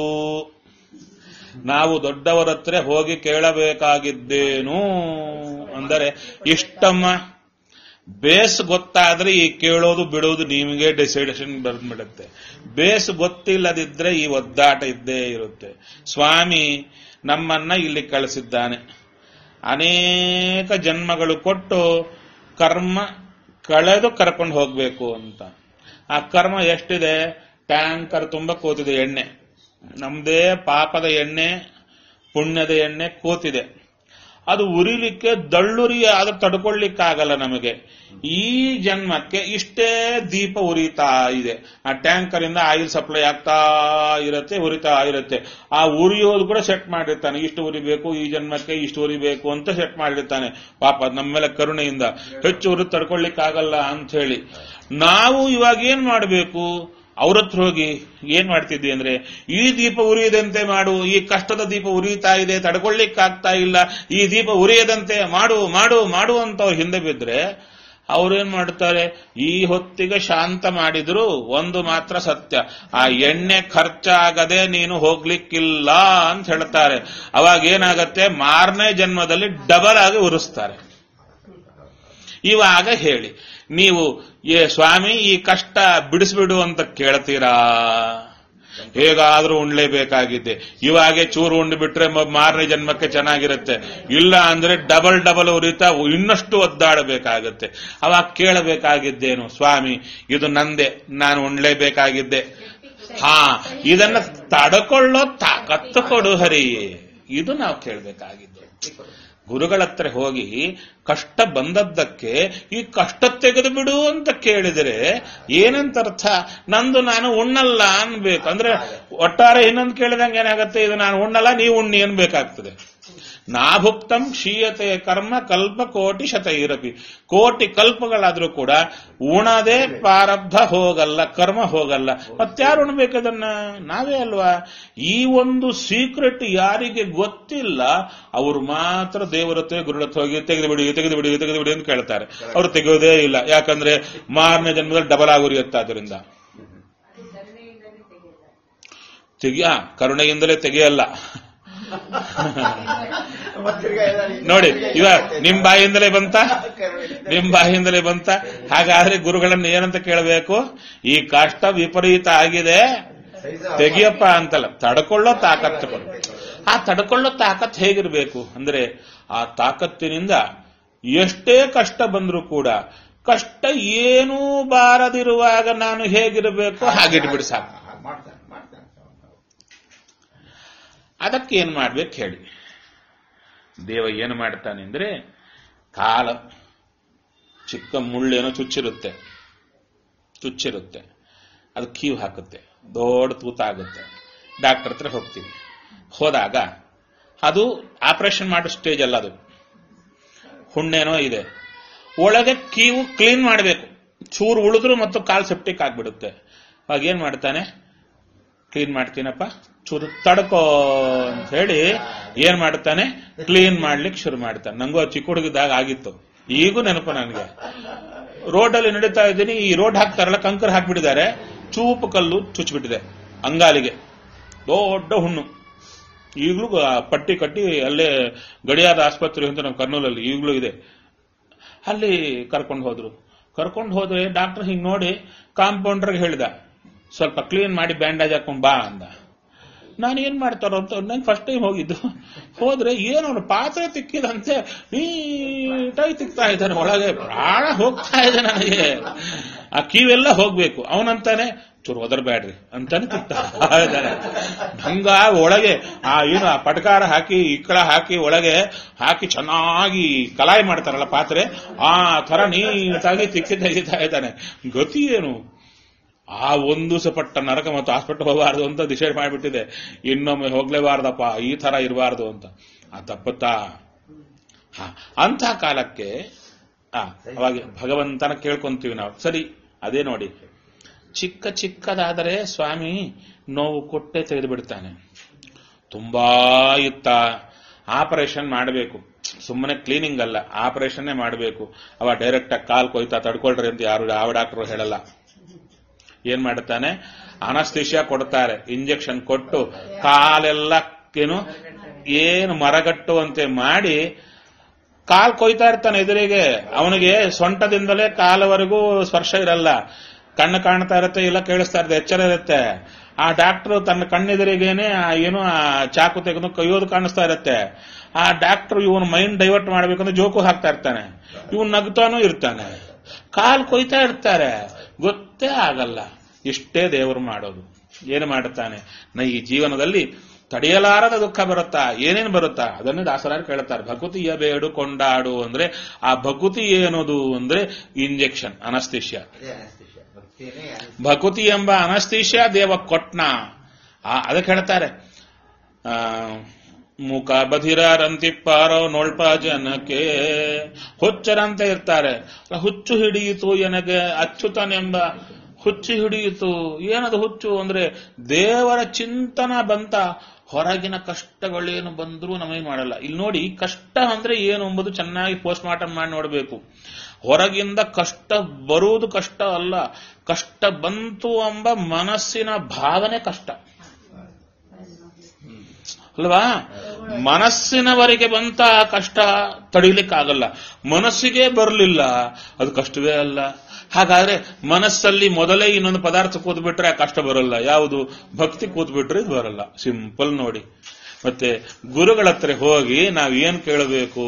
ನಾವು ದೊಡ್ಡವರ ಹತ್ರ ಹೋಗಿ ಕೇಳಬೇಕಾಗಿದ್ದೇನು ಅಂದರೆ ಇಷ್ಟಮ್ಮ ಬೇಸ್ ಗೊತ್ತಾದ್ರೆ ಈ ಕೇಳೋದು ಬಿಡೋದು ನಿಮಗೆ ಡಿಸೈಡೇಷನ್ ಬಂದ್ಬಿಡುತ್ತೆ ಬೇಸ್ ಗೊತ್ತಿಲ್ಲದಿದ್ರೆ ಈ ಒದ್ದಾಟ ಇದ್ದೇ ಇರುತ್ತೆ ಸ್ವಾಮಿ ನಮ್ಮನ್ನ ಇಲ್ಲಿ ಕಳಿಸಿದ್ದಾನೆ ಅನೇಕ ಜನ್ಮಗಳು ಕೊಟ್ಟು ಕರ್ಮ ಕಳೆದು ಕರ್ಕೊಂಡು ಹೋಗ್ಬೇಕು ಅಂತ ಆ ಕರ್ಮ ಎಷ್ಟಿದೆ ಟ್ಯಾಂಕರ್ ತುಂಬ ಕೂತಿದೆ ಎಣ್ಣೆ ನಮ್ದೇ ಪಾಪದ ಎಣ್ಣೆ ಪುಣ್ಯದ ಎಣ್ಣೆ ಕೂತಿದೆ ಅದು ಉರಿಲಿಕ್ಕೆ ದಳ್ಳುರಿ ಆದ ತಡ್ಕೊಳ್ಳಿಕ್ಕಾಗಲ್ಲ ನಮಗೆ ಈ ಜನ್ಮಕ್ಕೆ ಇಷ್ಟೇ ದೀಪ ಉರಿತಾ ಇದೆ ಆ ಟ್ಯಾಂಕರ್ ಇಂದ ಆಯಿಲ್ ಸಪ್ಲೈ ಆಗ್ತಾ ಇರುತ್ತೆ ಉರಿತಾ ಇರುತ್ತೆ ಆ ಉರಿಯೋದು ಕೂಡ ಸೆಟ್ ಮಾಡಿರ್ತಾನೆ ಇಷ್ಟು ಉರಿಬೇಕು ಈ ಜನ್ಮಕ್ಕೆ ಇಷ್ಟು ಉರಿಬೇಕು ಅಂತ ಸೆಟ್ ಮಾಡಿರ್ತಾನೆ ಪಾಪ ನಮ್ಮ ಮೇಲೆ ಕರುಣೆಯಿಂದ ಹೆಚ್ಚು ಉರಿ ತಡ್ಕೊಳ್ಳಿಕ್ಕಾಗಲ್ಲ ಅಂತ ಹೇಳಿ ನಾವು ಇವಾಗ ಏನ್ ಮಾಡಬೇಕು ಅವ್ರ ಹತ್ರ ಹೋಗಿ ಏನ್ ಮಾಡ್ತಿದ್ವಿ ಅಂದ್ರೆ ಈ ದೀಪ ಉರಿಯದಂತೆ ಮಾಡು ಈ ಕಷ್ಟದ ದೀಪ ಉರಿತಾ ಇದೆ ತಡ್ಕೊಳ್ಳಿಕ್ಕಾಗ್ತಾ ಇಲ್ಲ ಈ ದೀಪ ಉರಿಯದಂತೆ ಮಾಡು ಮಾಡು ಮಾಡು ಅಂತ ಅವ್ರು ಹಿಂದೆ ಬಿದ್ರೆ ಅವ್ರೇನ್ ಮಾಡ್ತಾರೆ ಈ ಹೊತ್ತಿಗೆ ಶಾಂತ ಮಾಡಿದ್ರು ಒಂದು ಮಾತ್ರ ಸತ್ಯ ಆ ಎಣ್ಣೆ ಖರ್ಚಾಗದೆ ನೀನು ಹೋಗ್ಲಿಕ್ಕಿಲ್ಲ ಅಂತ ಹೇಳ್ತಾರೆ ಅವಾಗ ಏನಾಗತ್ತೆ ಮಾರನೇ ಜನ್ಮದಲ್ಲಿ ಡಬಲ್ ಆಗಿ ಉರಿಸ್ತಾರೆ ಇವಾಗ ಹೇಳಿ ನೀವು ಏ ಸ್ವಾಮಿ ಈ ಕಷ್ಟ ಬಿಡಿಸ್ಬಿಡು ಅಂತ ಕೇಳ್ತೀರಾ ಹೇಗಾದ್ರೂ ಉಣ್ಲೇಬೇಕಾಗಿದ್ದೆ ಇವಾಗೆ ಚೂರು ಉಂಡು ಬಿಟ್ರೆ ಮ- ಮಾರನೇ ಜನ್ಮಕ್ಕೆ ಚೆನ್ನಾಗಿರುತ್ತೆ ಇಲ್ಲ ಅಂದ್ರೆ ಡಬಲ್ ಡಬಲ್ ಉರಿತಾ ಇನ್ನಷ್ಟು ಒದ್ದಾಡಬೇಕಾಗತ್ತೆ ಅವಾಗ ಕೇಳಬೇಕಾಗಿದ್ದೇನು ಸ್ವಾಮಿ ಇದು ನಂದೆ ನಾನು ಉಣ್ಲೇಬೇಕಾಗಿದ್ದೆ ಹಾ ಇದನ್ನ ತಡ್ಕೊಳ್ಳೋ ತಾಕತ್ತು ಕೊಡು ಹರಿ ಇದು ನಾವು ಕೇಳಬೇಕಾಗಿದ್ದು ಗುರುಗಳ ಹತ್ರ ಹೋಗಿ ಕಷ್ಟ ಬಂದದ್ದಕ್ಕೆ ಈ ಕಷ್ಟ ತೆಗೆದು ಬಿಡು ಅಂತ ಕೇಳಿದರೆ ಏನಂತ ಅರ್ಥ ನಂದು ನಾನು ಉಣ್ಣಲ್ಲ ಅನ್ಬೇಕು ಅಂದ್ರೆ ಒಟ್ಟಾರೆ ಇನ್ನೊಂದು ಕೇಳಿದಂಗೆ ಏನಾಗುತ್ತೆ ಇದು ನಾನು ಉಣ್ಣಲ್ಲ ನೀವು ಉಣ್ಣಿ ಅನ್ಬೇಕಾಗ್ತದೆ ನಾಭುಕ್ತಂ ಕ್ಷೀಯತೆ ಕರ್ಮ ಕಲ್ಪ ಕೋಟಿ ಶತ ಇರಪಿ ಕೋಟಿ ಕಲ್ಪಗಳಾದ್ರೂ ಕೂಡ ಉಣದೆ ಪ್ರಾರಬ್ಧ ಹೋಗಲ್ಲ ಕರ್ಮ ಹೋಗಲ್ಲ ಮತ್ಯಾರು ಉಣ್ಬೇಕದನ್ನ ನಾವೇ ಅಲ್ವಾ ಈ ಒಂದು ಸೀಕ್ರೆಟ್ ಯಾರಿಗೆ ಗೊತ್ತಿಲ್ಲ ಅವರು ಮಾತ್ರ ದೇವರ ಹತ್ರ ಗುರುಳ ಹತ್ರ ಹೋಗಿ ತೆಗೆದು ಬಿಡಿ ತೆಗೆದು ಬಿಡಿ ತೆಗೆದು ಬಿಡಿ ಅಂತ ಕೇಳ್ತಾರೆ ಅವ್ರು ತೆಗೆಯೋದೇ ಇಲ್ಲ ಯಾಕಂದ್ರೆ ಮಾರನೇ ಜನ್ಮದಲ್ಲಿ ಡಬಲ್ ಆಗುರಿಯುತ್ತೆ ಅದರಿಂದ ಅದು ಕರುಣೆಯಿಂದಲೇ ತೆಗೆಯುತ್ತಾರೆ ತೆಗಿಯ ಕರುಣೆಯಿಂದಲೇ ತೆಗೆಯಲ್ಲ ಮತ್ತೆ ತಿರ್ಗಾ ಎಲ್ಲ- ನೋಡಿ ಇವ ನಿಮ್ ಬಾಯಿಂದಲೇ ಬಂತ ಕರುಣೆಯಿಂದ ನಿಮ್ ಬಾಯಿಂದಲೇ ಬಂತ ಹಾಗಾದ್ರೆ ಗುರುಗಳನ್ನ ಏನಂತ ಕೇಳಬೇಕು ಈ ಕಷ್ಟ ವಿಪರೀತ ಆಗಿದೆ ಸೈಜ- ತೆಗಿಯಪ್ಪ ಅಂತಲ್ಲ ತಡ್ಕೊಳ್ಳೋ ತಾಕತ್ತು ಕೊಡು ಆ ತಡ್ಕೊಳ್ಳೋ ತಾಕತ್ ಹೇಗಿರ್ಬೇಕು ಅಂದ್ರೆ ಆ ತಾಕತ್ತಿನಿಂದ ಎಷ್ಟೇ ಕಷ್ಟ ಬಂದ್ರೂ ಕೂಡ ಕಷ್ಟ ಏನೂ ಬಾರದಿರುವಾಗ ನಾನು ಹೇಗಿರಬೇಕು ಹಾಗಿಟ್ಬಿಡಿ ಸಾಕು ಹಾಗೆ ಮಾಡ್ತಾನೆ ಮಾಡ್ತಾನೆ ಅದಕ್ಕೆ ಏನ್ ಮಾಡ್ಬೇಕು ಹೇಳಿ ದೇವ ಏನು ಮಾಡ್ತಾನೆ ಅಂದ್ರೆ ಕಾಲ ಚಿಕ್ಕ ಮುಳ್ಳೇನೋ ಚುಚ್ಚಿರುತ್ತೆ ಚುಚ್ಚಿರುತ್ತೆ ಅದು ಕೀವು ಹಾಕುತ್ತೆ ದೊಡ್ಡ ತೂತ ಆಗುತ್ತೆ ಡಾಕ್ಟರ್ ಹತ್ರ ಹೋಗ್ತೀವಿ ಹೋದಾಗ ಅದು ಆಪರೇಷನ್ ಮಾಡೋ ಸ್ಟೇಜ್ ಅಲ್ಲ ಅದು ಹುಣ್ಣೇನೋ ಇದೆ ಒಳಗೆ ಕೀವು ಕ್ಲೀನ್ ಮಾಡಬೇಕು ಚೂರು ಉಳಿದ್ರು ಮತ್ತು ಕಾಲ್ ಸೆಪ್ಟಿಕ್ ಆಗ್ಬಿಡುತ್ತೆ ಅವಾಗ ಏನ್ ಮಾಡ್ತಾನೆ ಕ್ಲೀನ್ ಮಾಡ್ತೀನಪ್ಪ ಚೂರು ತಡ್ಕೋ ಅಂತ ಹೇಳಿ ಏನ್ ಮಾಡ್ತಾನೆ ಕ್ಲೀನ್ ಮಾಡ್ಲಿಕ್ಕೆ ಶುರು ಮಾಡ್ತಾನೆ ನಂಗೂ ಆ ಚಿಕ್ಕ ಹುಡುಗಿದಾಗ ಆಗಿತ್ತು ಈಗೂ ನೆನಪು ನನಗೆ ರೋಡಲ್ಲಿ ನಡೀತಾ ಇದ್ದೀನಿ ಈ ರೋಡ್ ಹಾಕ್ತಾರಲ್ಲ ಕಂಕರ್ ಹಾಕ್ಬಿಟ್ಟಿದ್ದಾರೆ ಚೂಪು ಕಲ್ಲು ಚುಚ್ಚಿಬಿಟ್ಟಿದೆ ಅಂಗಾಲಿಗೆ ದೊಡ್ಡ ಹುಣ್ಣು ಈಗಲೂ ಆ ಪಟ್ಟಿ ಕಟ್ಟಿ ಅಲ್ಲೇ ಗಡಿಯಾರ ಆಸ್ಪತ್ರೆ ಅಂತ ನಮ್ಮ ಕರ್ನೂಲಲ್ಲಿ ಈಗಲೂ ಇದೆ ಅಲ್ಲಿ ಕರ್ಕೊಂಡು ಹೋದ್ರು ಕರ್ಕೊಂಡು ಹೋದ್ರೆ ಡಾಕ್ಟರ್ ಹಿಂಗ್ ನೋಡಿ ಕಾಂಪೌಂಡರ್ಗೆ ಹೇಳಿದ ಸ್ವಲ್ಪ ಕ್ಲೀನ್ ಮಾಡಿ ಬ್ಯಾಂಡೇಜ್ ಹಾಕೊಂಡ್ ಬಾ ಅಂದ ನಾನು ಏನ್ ಮಾಡ್ತಾರೋ ಅಂತ ನಂಗೆ ಫಸ್ಟ್ ಟೈಮ್ ಹೋಗಿದ್ದು ಹೋದ್ರೆ ಏನು ಅವ್ನು ಪಾತ್ರೆ ತಿಕ್ಕಿದಂತೆ ನೀಟಾಗಿ ತಿಕ್ತಾ ಇದ್ದಾನೆ ಒಳಗೆ ಪ್ರಾಣ ಹೋಗ್ತಾ ಇದೆ ನನಗೆ ಆ ಕಿವೆಲ್ಲ ಹೋಗ್ಬೇಕು ಅವನಂತಾನೆ ಚೂರು ಒದರ್ಬೇಡ್ರಿ ಅಂತಾನೆ ತಿಕ್ತಾ ಇದ್ದಾನೆ ಹಂಗ ಒಳಗೆ ಆ ಏನು ಆ ಪಟಕಾರ ಹಾಕಿ ಇಕ್ಕಳ ಹಾಕಿ ಒಳಗೆ ಹಾಕಿ ಚೆನ್ನಾಗಿ ಕಲಾಯಿ ಮಾಡ್ತಾರಲ್ಲ ಪಾತ್ರೆ ಆ ತರ ನೀಟಾಗಿ ತಿಕ್ಕಿ ತೆಗಿತಾ ಇದ್ದಾನೆ ಗತಿ ಏನು ಆ ಒಂದು ಸಪಟ್ಟ ನರಕ ಮತ್ತು ಹಾಸ್ಪಿಟಲ್ ಹೋಗಬಾರ್ದು ಅಂತ ಡಿಸೈಡ್ ಮಾಡಿಬಿಟ್ಟಿದೆ ಇನ್ನೊಮ್ಮೆ ಹೋಗ್ಲೇಬಾರ್ದಪ್ಪ ಈ ತರ ಇರಬಾರ್ದು ಅಂತ ಆ ತಪ್ಪುತ್ತಾ ಹ ಅಂಥ ಕಾಲಕ್ಕೆ ಆ ಅವಾಗ ಭಗವಂತನ ಕೇಳ್ಕೊಂತೀವಿ ನಾವು ಸರಿ ಅದೇ ನೋಡಿ ಚಿಕ್ಕ ಚಿಕ್ಕದಾದರೆ ಸ್ವಾಮಿ ನೋವು ಕೊಟ್ಟೆ ತೆಗೆದು ಬಿಡ್ತಾನೆ ತುಂಬಾ ಇತ್ತ ಆಪರೇಷನ್ ಮಾಡಬೇಕು ಸುಮ್ಮನೆ ಕ್ಲೀನಿಂಗ್ ಅಲ್ಲ ಆಪರೇಷನ್ನೇ ಮಾಡಬೇಕು ಅವ ಡೈರೆಕ್ಟ್ ಆಗಿ ಕಾಲ್ ಕೊಯ್ತಾ ತಡ್ಕೊಳ್ರಿ ಅಂತ ಯಾರು ಯಾವ ಡಾಕ್ಟರ್ ಹೇಳಲ್ಲ ಏನ್ ಮಾಡುತ್ತಾನೆ ಅನಸ್ತಿಷ್ಯ ಕೊಡ್ತಾರೆ ಇಂಜೆಕ್ಷನ್ ಕೊಟ್ಟು ಕಾಲೆಲ್ಲ ಏನು ಏನು ಮರಗಟ್ಟುವಂತೆ ಮಾಡಿ ಕಾಲ್ ಕೊಯ್ತಾ ಇರ್ತಾನೆ ಎದುರಿಗೆ ಅವನಿಗೆ ಸೊಂಟದಿಂದಲೇ ಕಾಲವರೆಗೂ ಸ್ಪರ್ಶ ಇರಲ್ಲ ಕಣ್ಣು ಕಾಣ್ತಾ ಇರುತ್ತೆ ಇಲ್ಲ ಕೇಳಿಸ್ತಾ ಇರುತ್ತೆ ಎಚ್ಚರ ಇರುತ್ತೆ ಆ ಡಾಕ್ಟರ್ ತನ್ನ ಕಣ್ಣೆದುರಿಗೇನೆ ಆ ಏನು ಆ ಚಾಕು ತೆಗೆದು ಕೈಯೋದು ಕಾಣಿಸ್ತಾ ಇರುತ್ತೆ ಆ ಡಾಕ್ಟರ್ ಇವನು ಮೈಂಡ್ ಡೈವರ್ಟ್ ಮಾಡ್ಬೇಕಂದ್ರೆ ಜೋಕು ಹಾಕ್ತಾ ಇರ್ತಾನೆ ಇವನು ನಗ್ತಾನೂ ಇರ್ತಾನೆ ಕಾಲ್ ಕೊಯ್ತಾ ಇರ್ತಾರೆ ಗೊತ್ತೇ ಆಗಲ್ಲ ಇಷ್ಟೇ ದೇವರು ಮಾಡೋದು ಏನು ಮಾಡುತ್ತಾನೆ ನ ಈ ಜೀವನದಲ್ಲಿ ತಡೆಯಲಾರದ ದುಃಖ ಬರುತ್ತಾ ಏನೇನು ಬರುತ್ತಾ ಅದನ್ನೇ ದಾಸರಾರು ಕೇಳುತ್ತಾರೆ ಭಕುತಿಯ ಬೇಡು ಕೊಂಡಾಡು ಅಂದ್ರೆ ಆ ಭಕುತಿ ಏನದು ಅಂದ್ರೆ ಇಂಜೆಕ್ಷನ್ ಅನಸ್ತಿಷ್ಯ ಅದೇ ಅನಸ್ತಿಷ್ಯ ಭಕ್ತಿನೇ ಅನಸ್ತಿಷ್ಯ. ಭಕುತಿ ಎಂಬ ಅನಸ್ತಿಷ್ಯ ದೇವ ಕೊಟ್ನ ಆ, ಅದಕ್ಕೆ ಹೇಳ್ತಾರೆ ಆ, ಮುಖ ಬಧಿರರಂತಿಪ್ಪಾರೋ ನೋಳ್ಪ ಜನಕ್ಕೆ ಹುಚ್ಚರಂತೆ ಇರ್ತಾರೆ ಹುಚ್ಚು ಹಿಡಿಯಿತು ಎನಗೆ ಅಚ್ಯುತನೆಂಬ ಹುಚ್ಚು ಹಿಡಿಯಿತು ಏನದು ಹುಚ್ಚು ಅಂದ್ರೆ ದೇವರ ಚಿಂತನ ಬಂತ ಹೊರಗಿನ ಕಷ್ಟಗಳೇನು ಬಂದರೂ ನಮಗೆ ಮಾಡಲ್ಲ ಇಲ್ಲಿ ನೋಡಿ ಕಷ್ಟ ಅಂದ್ರೆ ಏನು ಎಂಬುದು ಚೆನ್ನಾಗಿ ಪೋಸ್ಟ್ ಮಾರ್ಟಮ್ ಮಾಡಿ ನೋಡಬೇಕು ಹೊರಗಿಂದ ಕಷ್ಟ ಬರುವುದು ಕಷ್ಟ ಅಲ್ಲ ಕಷ್ಟ ಬಂತು ಎಂಬ ಮನಸ್ಸಿನ ಭಾವನೆ ಕಷ್ಟ ಅಲ್ವಾ ಮನಸ್ಸಿನವರೆಗೆ ಬಂತ ಆ ಕಷ್ಟ ತಡೀಲಿಕ್ಕಾಗಲ್ಲ ಮನಸ್ಸಿಗೆ ಬರಲಿಲ್ಲ ಅದು ಕಷ್ಟವೇ ಅಲ್ಲ ಹಾಗಾದ್ರೆ ಮನಸ್ಸಲ್ಲಿ ಮೊದಲೇ ಇನ್ನೊಂದು ಪದಾರ್ಥ ಕೂತ್ಬಿಟ್ರೆ ಆ ಕಷ್ಟ ಬರಲ್ಲ ಯಾವುದು ಭಕ್ತಿ ಕೂತ್ಬಿಟ್ರೆ ಇದು ಬರಲ್ಲ ಸಿಂಪಲ್ ನೋಡಿ ಮತ್ತೆ ಗುರುಗಳ ಹತ್ರ ಹೋಗಿ ನಾವ್ ಏನ್ ಕೇಳಬೇಕು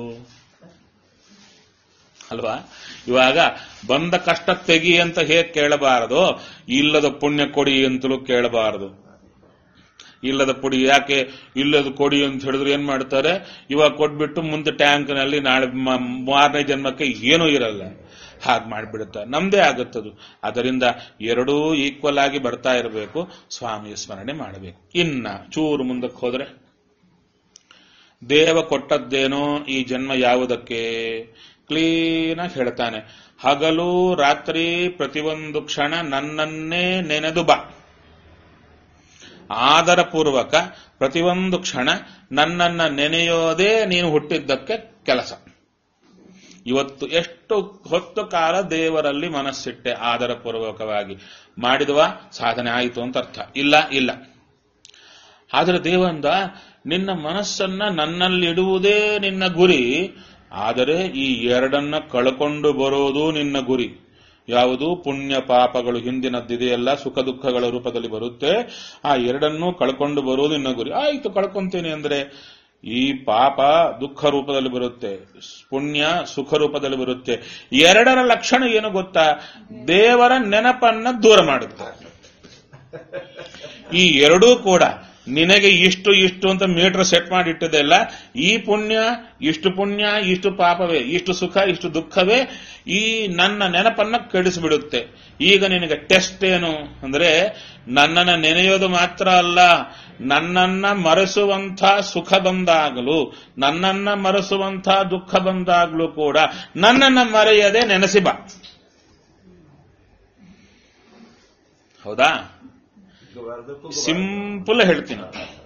ಅಲ್ವಾ ಇವಾಗ ಬಂದ ಕಷ್ಟ ತೆಗಿ ಅಂತ ಹೇಗೆ ಕೇಳಬಾರದು ಇಲ್ಲದ ಪುಣ್ಯ ಕೊಡಿ ಅಂತಲೂ ಕೇಳಬಾರದು ಇಲ್ಲದ ಪುಡಿ ಯಾಕೆ ಇಲ್ಲದ ಕೊಡಿ ಅಂತ ಹೇಳಿದ್ರೆ ಏನ್ ಮಾಡ್ತಾರೆ ಇವಾಗ ಕೊಟ್ಬಿಟ್ಟು ಮುಂದೆ ಟ್ಯಾಂಕ್ ನಲ್ಲಿ ನಾಳೆ ಮ- ಮಾರನೇ ಜನ್ಮಕ್ಕೆ ಏನೂ ಇರಲ್ಲ ಹಾಗೆ ಮಾಡಿಬಿಡುತ್ತೆ ನಮ್ದೇ ಆಗುತ್ತದು ಅದರಿಂದ ಎರಡೂ ಈಕ್ವಲ್ ಆಗಿ ಬರ್ತಾ ಇರಬೇಕು ಸ್ವಾಮಿಯ ಸ್ಮರಣೆ ಮಾಡಬೇಕು ಇನ್ನ ಚೂರು ಮುಂದಕ್ಕೆ ಹೋದ್ರೆ ದೇವ ಕೊಟ್ಟದ್ದೇನೋ ಈ ಜನ್ಮ ಯಾವುದಕ್ಕೆ ಕ್ಲೀನಾಗಿ ಹೇಳ್ತಾನೆ ಹಗಲು ರಾತ್ರಿ ಪ್ರತಿಯೊಂದು ಕ್ಷಣ ನನ್ನನ್ನೇ ನೆನೆದು ಬಾ ಆದರ ಪೂರ್ವಕ ಪ್ರತಿಯೊಂದು ಕ್ಷಣ ನನ್ನನ್ನ ನೆನೆಯೋದೇ ನೀನು ಹುಟ್ಟಿದ್ದಕ್ಕೆ ಕೆಲಸ ಇವತ್ತು ಎಷ್ಟು ಹೊತ್ತು ಕಾಲ ದೇವರಲ್ಲಿ ಮನಸ್ಸಿಟ್ಟೆ ಆದರ ಪೂರ್ವಕವಾಗಿ ಮಾಡಿದವ ಸಾಧನೆ ಆಯಿತು ಅಂತ ಅರ್ಥ ಇಲ್ಲ ಇಲ್ಲ ಆದರೆ ದೇವಂದ ನಿನ್ನ ಮನಸ್ಸನ್ನ ನನ್ನಲ್ಲಿಡುವುದೇ ನಿನ್ನ ಗುರಿ ಆದರೆ ಈ ಎರಡನ್ನ ಕಳ್ಕೊಂಡು ಬರೋದು ನಿನ್ನ ಗುರಿ ಯಾವುದು ಪುಣ್ಯ ಪಾಪಗಳು ಹಿಂದಿನದ್ದಿದೆಯಲ್ಲ ಸುಖ ದುಃಖಗಳ ರೂಪದಲ್ಲಿ ಬರುತ್ತೆ ಆ ಎರಡನ್ನೂ ಕಳ್ಕೊಂಡು ಬರೋದು ನಿನ್ನ ಗುರಿ ಆಯ್ತು ಕಳ್ಕೊಂತೀನಿ ಅಂದ್ರೆ ಈ ಪಾಪ ದುಃಖ ರೂಪದಲ್ಲಿ ಬರುತ್ತೆ ಪುಣ್ಯ ಸುಖ ರೂಪದಲ್ಲಿ ಬರುತ್ತೆ ಎರಡರ ಲಕ್ಷಣ ಏನು ಗೊತ್ತಾ ದೇವರ ನೆನಪನ್ನ ದೂರ ಮಾಡುತ್ತೆ ಈ ಎರಡೂ ಕೂಡ ನಿನಗೆ ಇಷ್ಟು ಇಷ್ಟು ಅಂತ ಮೀಟರ್ ಸೆಟ್ ಮಾಡಿ ಇಟ್ಟಿದೆಲ್ಲ ಈ ಪುಣ್ಯ ಇಷ್ಟು ಪುಣ್ಯ ಇಷ್ಟು ಪಾಪವೇ ಇಷ್ಟು ಸುಖ ಇಷ್ಟು ದುಃಖವೇ ಈ ನನ್ನ ನೆನಪನ್ನ ಕೆಡಿಸಿಬಿಡುತ್ತೆ ಈಗ ನಿನಗೆ ಟೆಸ್ಟ್ ಏನು ಅಂದ್ರೆ ನನ್ನನ್ನ ನೆನೆಯೋದು ಮಾತ್ರ ಅಲ್ಲ ನನ್ನನ್ನ ಮರೆಸುವಂಥ ಸುಖ ಬಂದಾಗಲೂ ನನ್ನನ್ನ ಮರೆಸುವಂಥ ದುಃಖ ಬಂದಾಗಲೂ ಕೂಡ ನನ್ನನ್ನ ಮರೆಯದೆ ನೆನೆಸಿ ಬಾ ಹೌದಾ ಸಿಂಪಲ್ ಹೇಳ್ತೀನಿ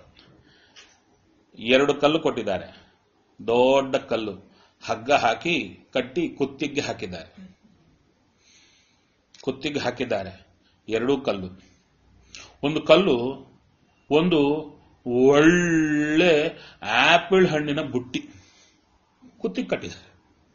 ಎರಡು ಕಲ್ಲು ಕೊಟ್ಟಿದ್ದಾರೆ ದೊಡ್ಡ ಕಲ್ಲು ಹಗ್ಗ ಹಾಕಿ ಕಟ್ಟಿ ಕುತ್ತಿಗೆ ಹಾಕಿದ್ದಾರೆ ಕುತ್ತಿಗೆ ಹಾಕಿದ್ದಾರೆ ಎರಡೂ ಕಲ್ಲು ಒಂದು ಕಲ್ಲು ಒಂದು ಒಳ್ಳೆ ಆಪಲ್ ಹಣ್ಣಿನ ಬುಟ್ಟಿ ಕುತ್ತಿಗೆ ಕಟ್ಟಿದ್ದಾರೆ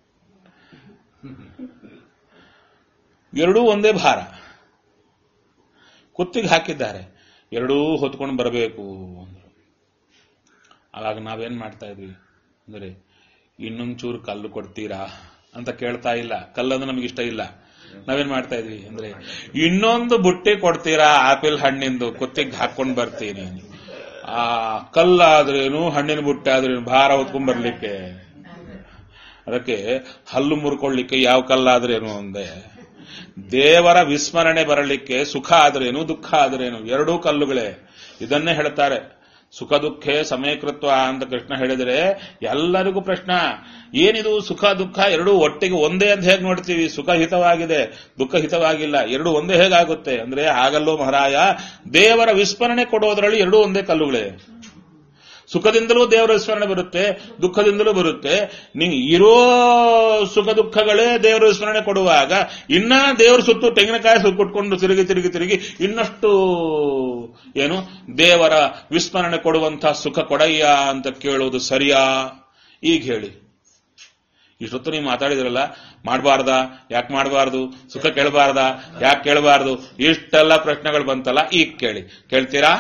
ಎರಡೂ ಒಂದೇ ಭಾರ ಕುತ್ತಿಗೆ ಹಾಕಿದ್ದಾರೆ ಎರಡೂ ಹೊತ್ಕೊಂಡು ಬರಬೇಕು ಅಂದ್ರು ಅವಾಗ ನಾವೇನ್ ಮಾಡ್ತಾ ಇದ್ವಿ ಅಂದ್ರೆ ಇನ್ನೊಂಚೂರು ಕಲ್ಲು ಕೊಡ್ತೀರಾ ಅಂತ ಕೇಳ್ತಾ ಇಲ್ಲ ಕಲ್ಲಂದ್ರೆ ನಮಗೆ ಇಷ್ಟ ಇಲ್ಲ ನಾವೇನ್ ಮಾಡ್ತಾ ಇದ್ವಿ ಅಂದ್ರೆ ಇನ್ನೊಂದು ಬುಟ್ಟಿ ಕೊಡ್ತೀರಾ ಆಪಲ್ ಹಣ್ಣಿಂದು ಕುತ್ತಿಗೆ ಹಾಕೊಂಡ್ ಬರ್ತೀನಿ ಆ ಕಲ್ಲಾದ್ರೇನು ಹಣ್ಣಿನ ಬುಟ್ಟಿ ಆದ್ರೇನು ಭಾರ ಹೊತ್ಕೊಂಡ್ ಬರ್ಲಿಕ್ಕೆ ಅದಕ್ಕೆ ಹಲ್ಲು ಮುರ್ಕೊಳ್ಳಿಕ್ಕೆ ಯಾವ ಕಲ್ಲಾದ್ರೇನು ಅಂದೆ ದೇವರ ವಿಸ್ಮರಣೆ ಬರಲಿಕ್ಕೆ ಸುಖ ಆದ್ರೇನು ದುಃಖ ಆದ್ರೇನು ಎರಡೂ ಕಲ್ಲುಗಳೇ ಇದನ್ನೇ ಹೇಳ್ತಾರೆ ಸುಖ ದುಃಖೇ ಸಮಯಕೃತ್ವ ಅಂತ ಕೃಷ್ಣ ಹೇಳಿದರೆ ಎಲ್ಲರಿಗೂ ಪ್ರಶ್ನ ಏನಿದು ಸುಖ ದುಃಖ ಎರಡೂ ಒಟ್ಟಿಗೆ ಒಂದೇ ಅಂತ ಹೇಗೆ ನೋಡ್ತೀವಿ ಸುಖ ಹಿತವಾಗಿದೆ ದುಃಖ ಹಿತವಾಗಿಲ್ಲ ಎರಡು ಒಂದೇ ಹೇಗಾಗುತ್ತೆ ಅಂದ್ರೆ ಆಗಲ್ಲೋ ಮಹಾರಾಯ ದೇವರ ವಿಸ್ಮರಣೆ ಕೊಡೋದ್ರಲ್ಲಿ ಎರಡೂ ಒಂದೇ ಕಲ್ಲುಗಳೇ ಸುಖದಿಂದಲೂ ದೇವರ ವಿಸ್ಮರಣೆ ಬರುತ್ತೆ ದುಃಖದಿಂದಲೂ ಬರುತ್ತೆ ನೀವು ಇರೋ ಸುಖ ದುಃಖಗಳೇ ದೇವರ ವಿಸ್ಮರಣೆ ಕೊಡುವಾಗ ಇನ್ನ ದೇವರ ಸುತ್ತು ತೆಂಗಿನಕಾಯಿ ಸುತ್ತು ಕೊಟ್ಕೊಂಡು ತಿರುಗಿ ತಿರುಗಿ ತಿರುಗಿ ಇನ್ನಷ್ಟು ಏನು ದೇವರ ವಿಸ್ಮರಣೆ ಕೊಡುವಂತ ಸುಖ ಕೊಡಯ್ಯ ಅಂತ ಕೇಳೋದು ಸರಿಯಾ ಈಗ ಹೇಳಿ ಇಷ್ಟೊತ್ತು ನೀವು ಮಾತಾಡಿದ್ರಲ್ಲ ಮಾಡಬಾರ್ದ ಯಾಕೆ ಮಾಡಬಾರ್ದು ಸುಖ ಕೇಳಬಾರ್ದ ಯಾಕೆ ಕೇಳಬಾರ್ದು ಇಷ್ಟೆಲ್ಲ ಪ್ರಶ್ನೆಗಳು ಬಂತಲ್ಲ ಈಗ ಕೇಳಿ ಕೇಳ್ತೀರಾ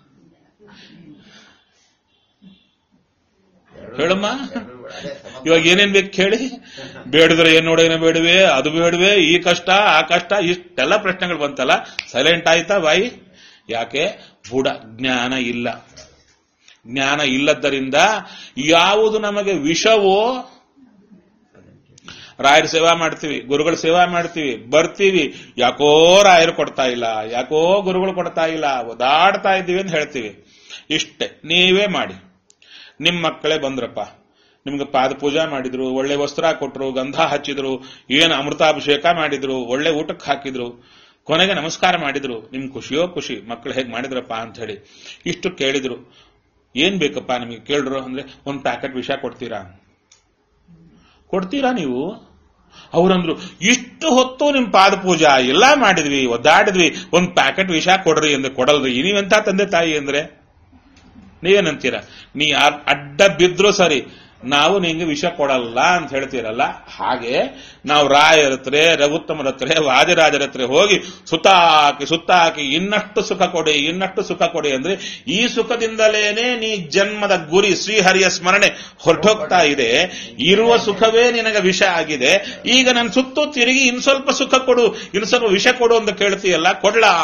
ಹೇಳಮ್ಮ ಇವಾಗ ಏನೇನ್ ಬೇಕು ಕೇಳಿ ಬೇಡಿದ್ರೆ ಏನ್ ನೋಡೇನ ಬೇಡವೆ ಅದು ಬೇಡವೆ ಈ ಕಷ್ಟ ಆ ಕಷ್ಟ ಇಷ್ಟೆಲ್ಲ ಪ್ರಶ್ನೆಗಳು ಬಂತಲ್ಲ ಸೈಲೆಂಟ್ ಆಯ್ತಾ ಬಾಯಿ ಯಾಕೆ ಬುಡ ಜ್ಞಾನ ಇಲ್ಲ ಜ್ಞಾನ ಇಲ್ಲದ್ದರಿಂದ ಯಾವುದು ನಮಗೆ ವಿಷವೋ ರಾಯರ ಸೇವಾ ಮಾಡ್ತೀವಿ ಗುರುಗಳ ಸೇವಾ ಮಾಡ್ತೀವಿ ಬರ್ತೀವಿ ಯಾಕೋ ರಾಯರು ಕೊಡ್ತಾ ಇಲ್ಲ ಯಾಕೋ ಗುರುಗಳು ಕೊಡ್ತಾ ಇಲ್ಲ ಒದಾಡ್ತಾ ಇದ್ದೀವಿ ಅಂತ ಹೇಳ್ತೀವಿ ಇಷ್ಟೇ ನೀವೇ ಮಾಡಿ ನಿಮ್ಮ ಮಕ್ಕಳೇ ಬಂದ್ರಪ್ಪ ನಿಮ್ಗೆ ಪಾದ ಪೂಜಾ ಮಾಡಿದ್ರು ಒಳ್ಳೆ ವಸ್ತ್ರ ಕೊಟ್ರು ಗಂಧ ಹಚ್ಚಿದ್ರು ಏನು ಅಮೃತಾಭಿಷೇಕ ಮಾಡಿದ್ರು ಒಳ್ಳೆ ಊಟಕ್ಕೆ ಹಾಕಿದ್ರು ಕೊನೆಗೆ ನಮಸ್ಕಾರ ಮಾಡಿದ್ರು ನಿಮ್ ಖುಷಿಯೋ ಖುಷಿ ಮಕ್ಕಳು ಹೇಗೆ ಮಾಡಿದ್ರಪ್ಪ ಅಂತ ಹೇಳಿ ಇಷ್ಟು ಕೇಳಿದ್ರು ಏನ್ ಬೇಕಪ್ಪ ನಿಮಗೆ ಕೇಳ್ರು ಅಂದ್ರೆ ಒಂದ್ ಪ್ಯಾಕೆಟ್ ವಿಷ ಕೊಡ್ತೀರಾ ಕೊಡ್ತೀರಾ ನೀವು ಅವ್ರಂದ್ರು ಇಷ್ಟು ಹೊತ್ತು ನಿಮ್ ಪಾದ ಪೂಜಾ ಎಲ್ಲ ಮಾಡಿದ್ವಿ ಒದ್ದಾಡಿದ್ವಿ ಒಂದ್ ಪ್ಯಾಕೆಟ್ ವಿಷ ಕೊಡ್ರಿ ಅಂದ್ರೆ ಕೊಡಲ್ರಿ ನೀವೆಂತ ತಂದೆ ತಾಯಿ ಅಂದ್ರೆ ನೀವೇನಂತೀರ ನೀ ಆ- ಅಡ್ಡ ಬಿದ್ರು ಸರಿ ನಾವು ನಿಂಗೆ ವಿಷ ಕೊಡಲ್ಲ ಅಂತ ಹೇಳ್ತೀರಲ್ಲ ಹಾಗೆ ನಾವು ರಾಯರ ಹತ್ರ ರಘುತ್ತಮರ ಹತ್ರ ವಾದಿರಾಜರ ಹತ್ರ ಹೋಗಿ ಸುತ್ತಾಕಿ ಸುತ್ತಾಕಿ ಇನ್ನಷ್ಟು ಸುಖ ಕೊಡಿ ಇನ್ನಷ್ಟು ಸುಖ ಕೊಡಿ ಅಂದ್ರೆ ಈ ಸುಖದಿಂದಲೇನೆ ನೀ ಜನ್ಮದ ಗುರಿ ಶ್ರೀಹರಿಯ ಸ್ಮರಣೆ ಹೊರಟೋಗ್ತಾ ಇದೆ ಇರುವ ಸುಖವೇ ನಿನಗೆ ವಿಷ ಆಗಿದೆ ಈಗ ನನ್ನ ಸುತ್ತು ತಿರುಗಿ ಇನ್ ಸ್ವಲ್ಪ ಸುಖ ಕೊಡು ಇನ್ ಸ್ವಲ್ಪ ವಿಷ ಕೊಡು ಅಂತ ಕೇಳ್ತೀಯಲ್ಲ ಕೊಡ್ಲಾ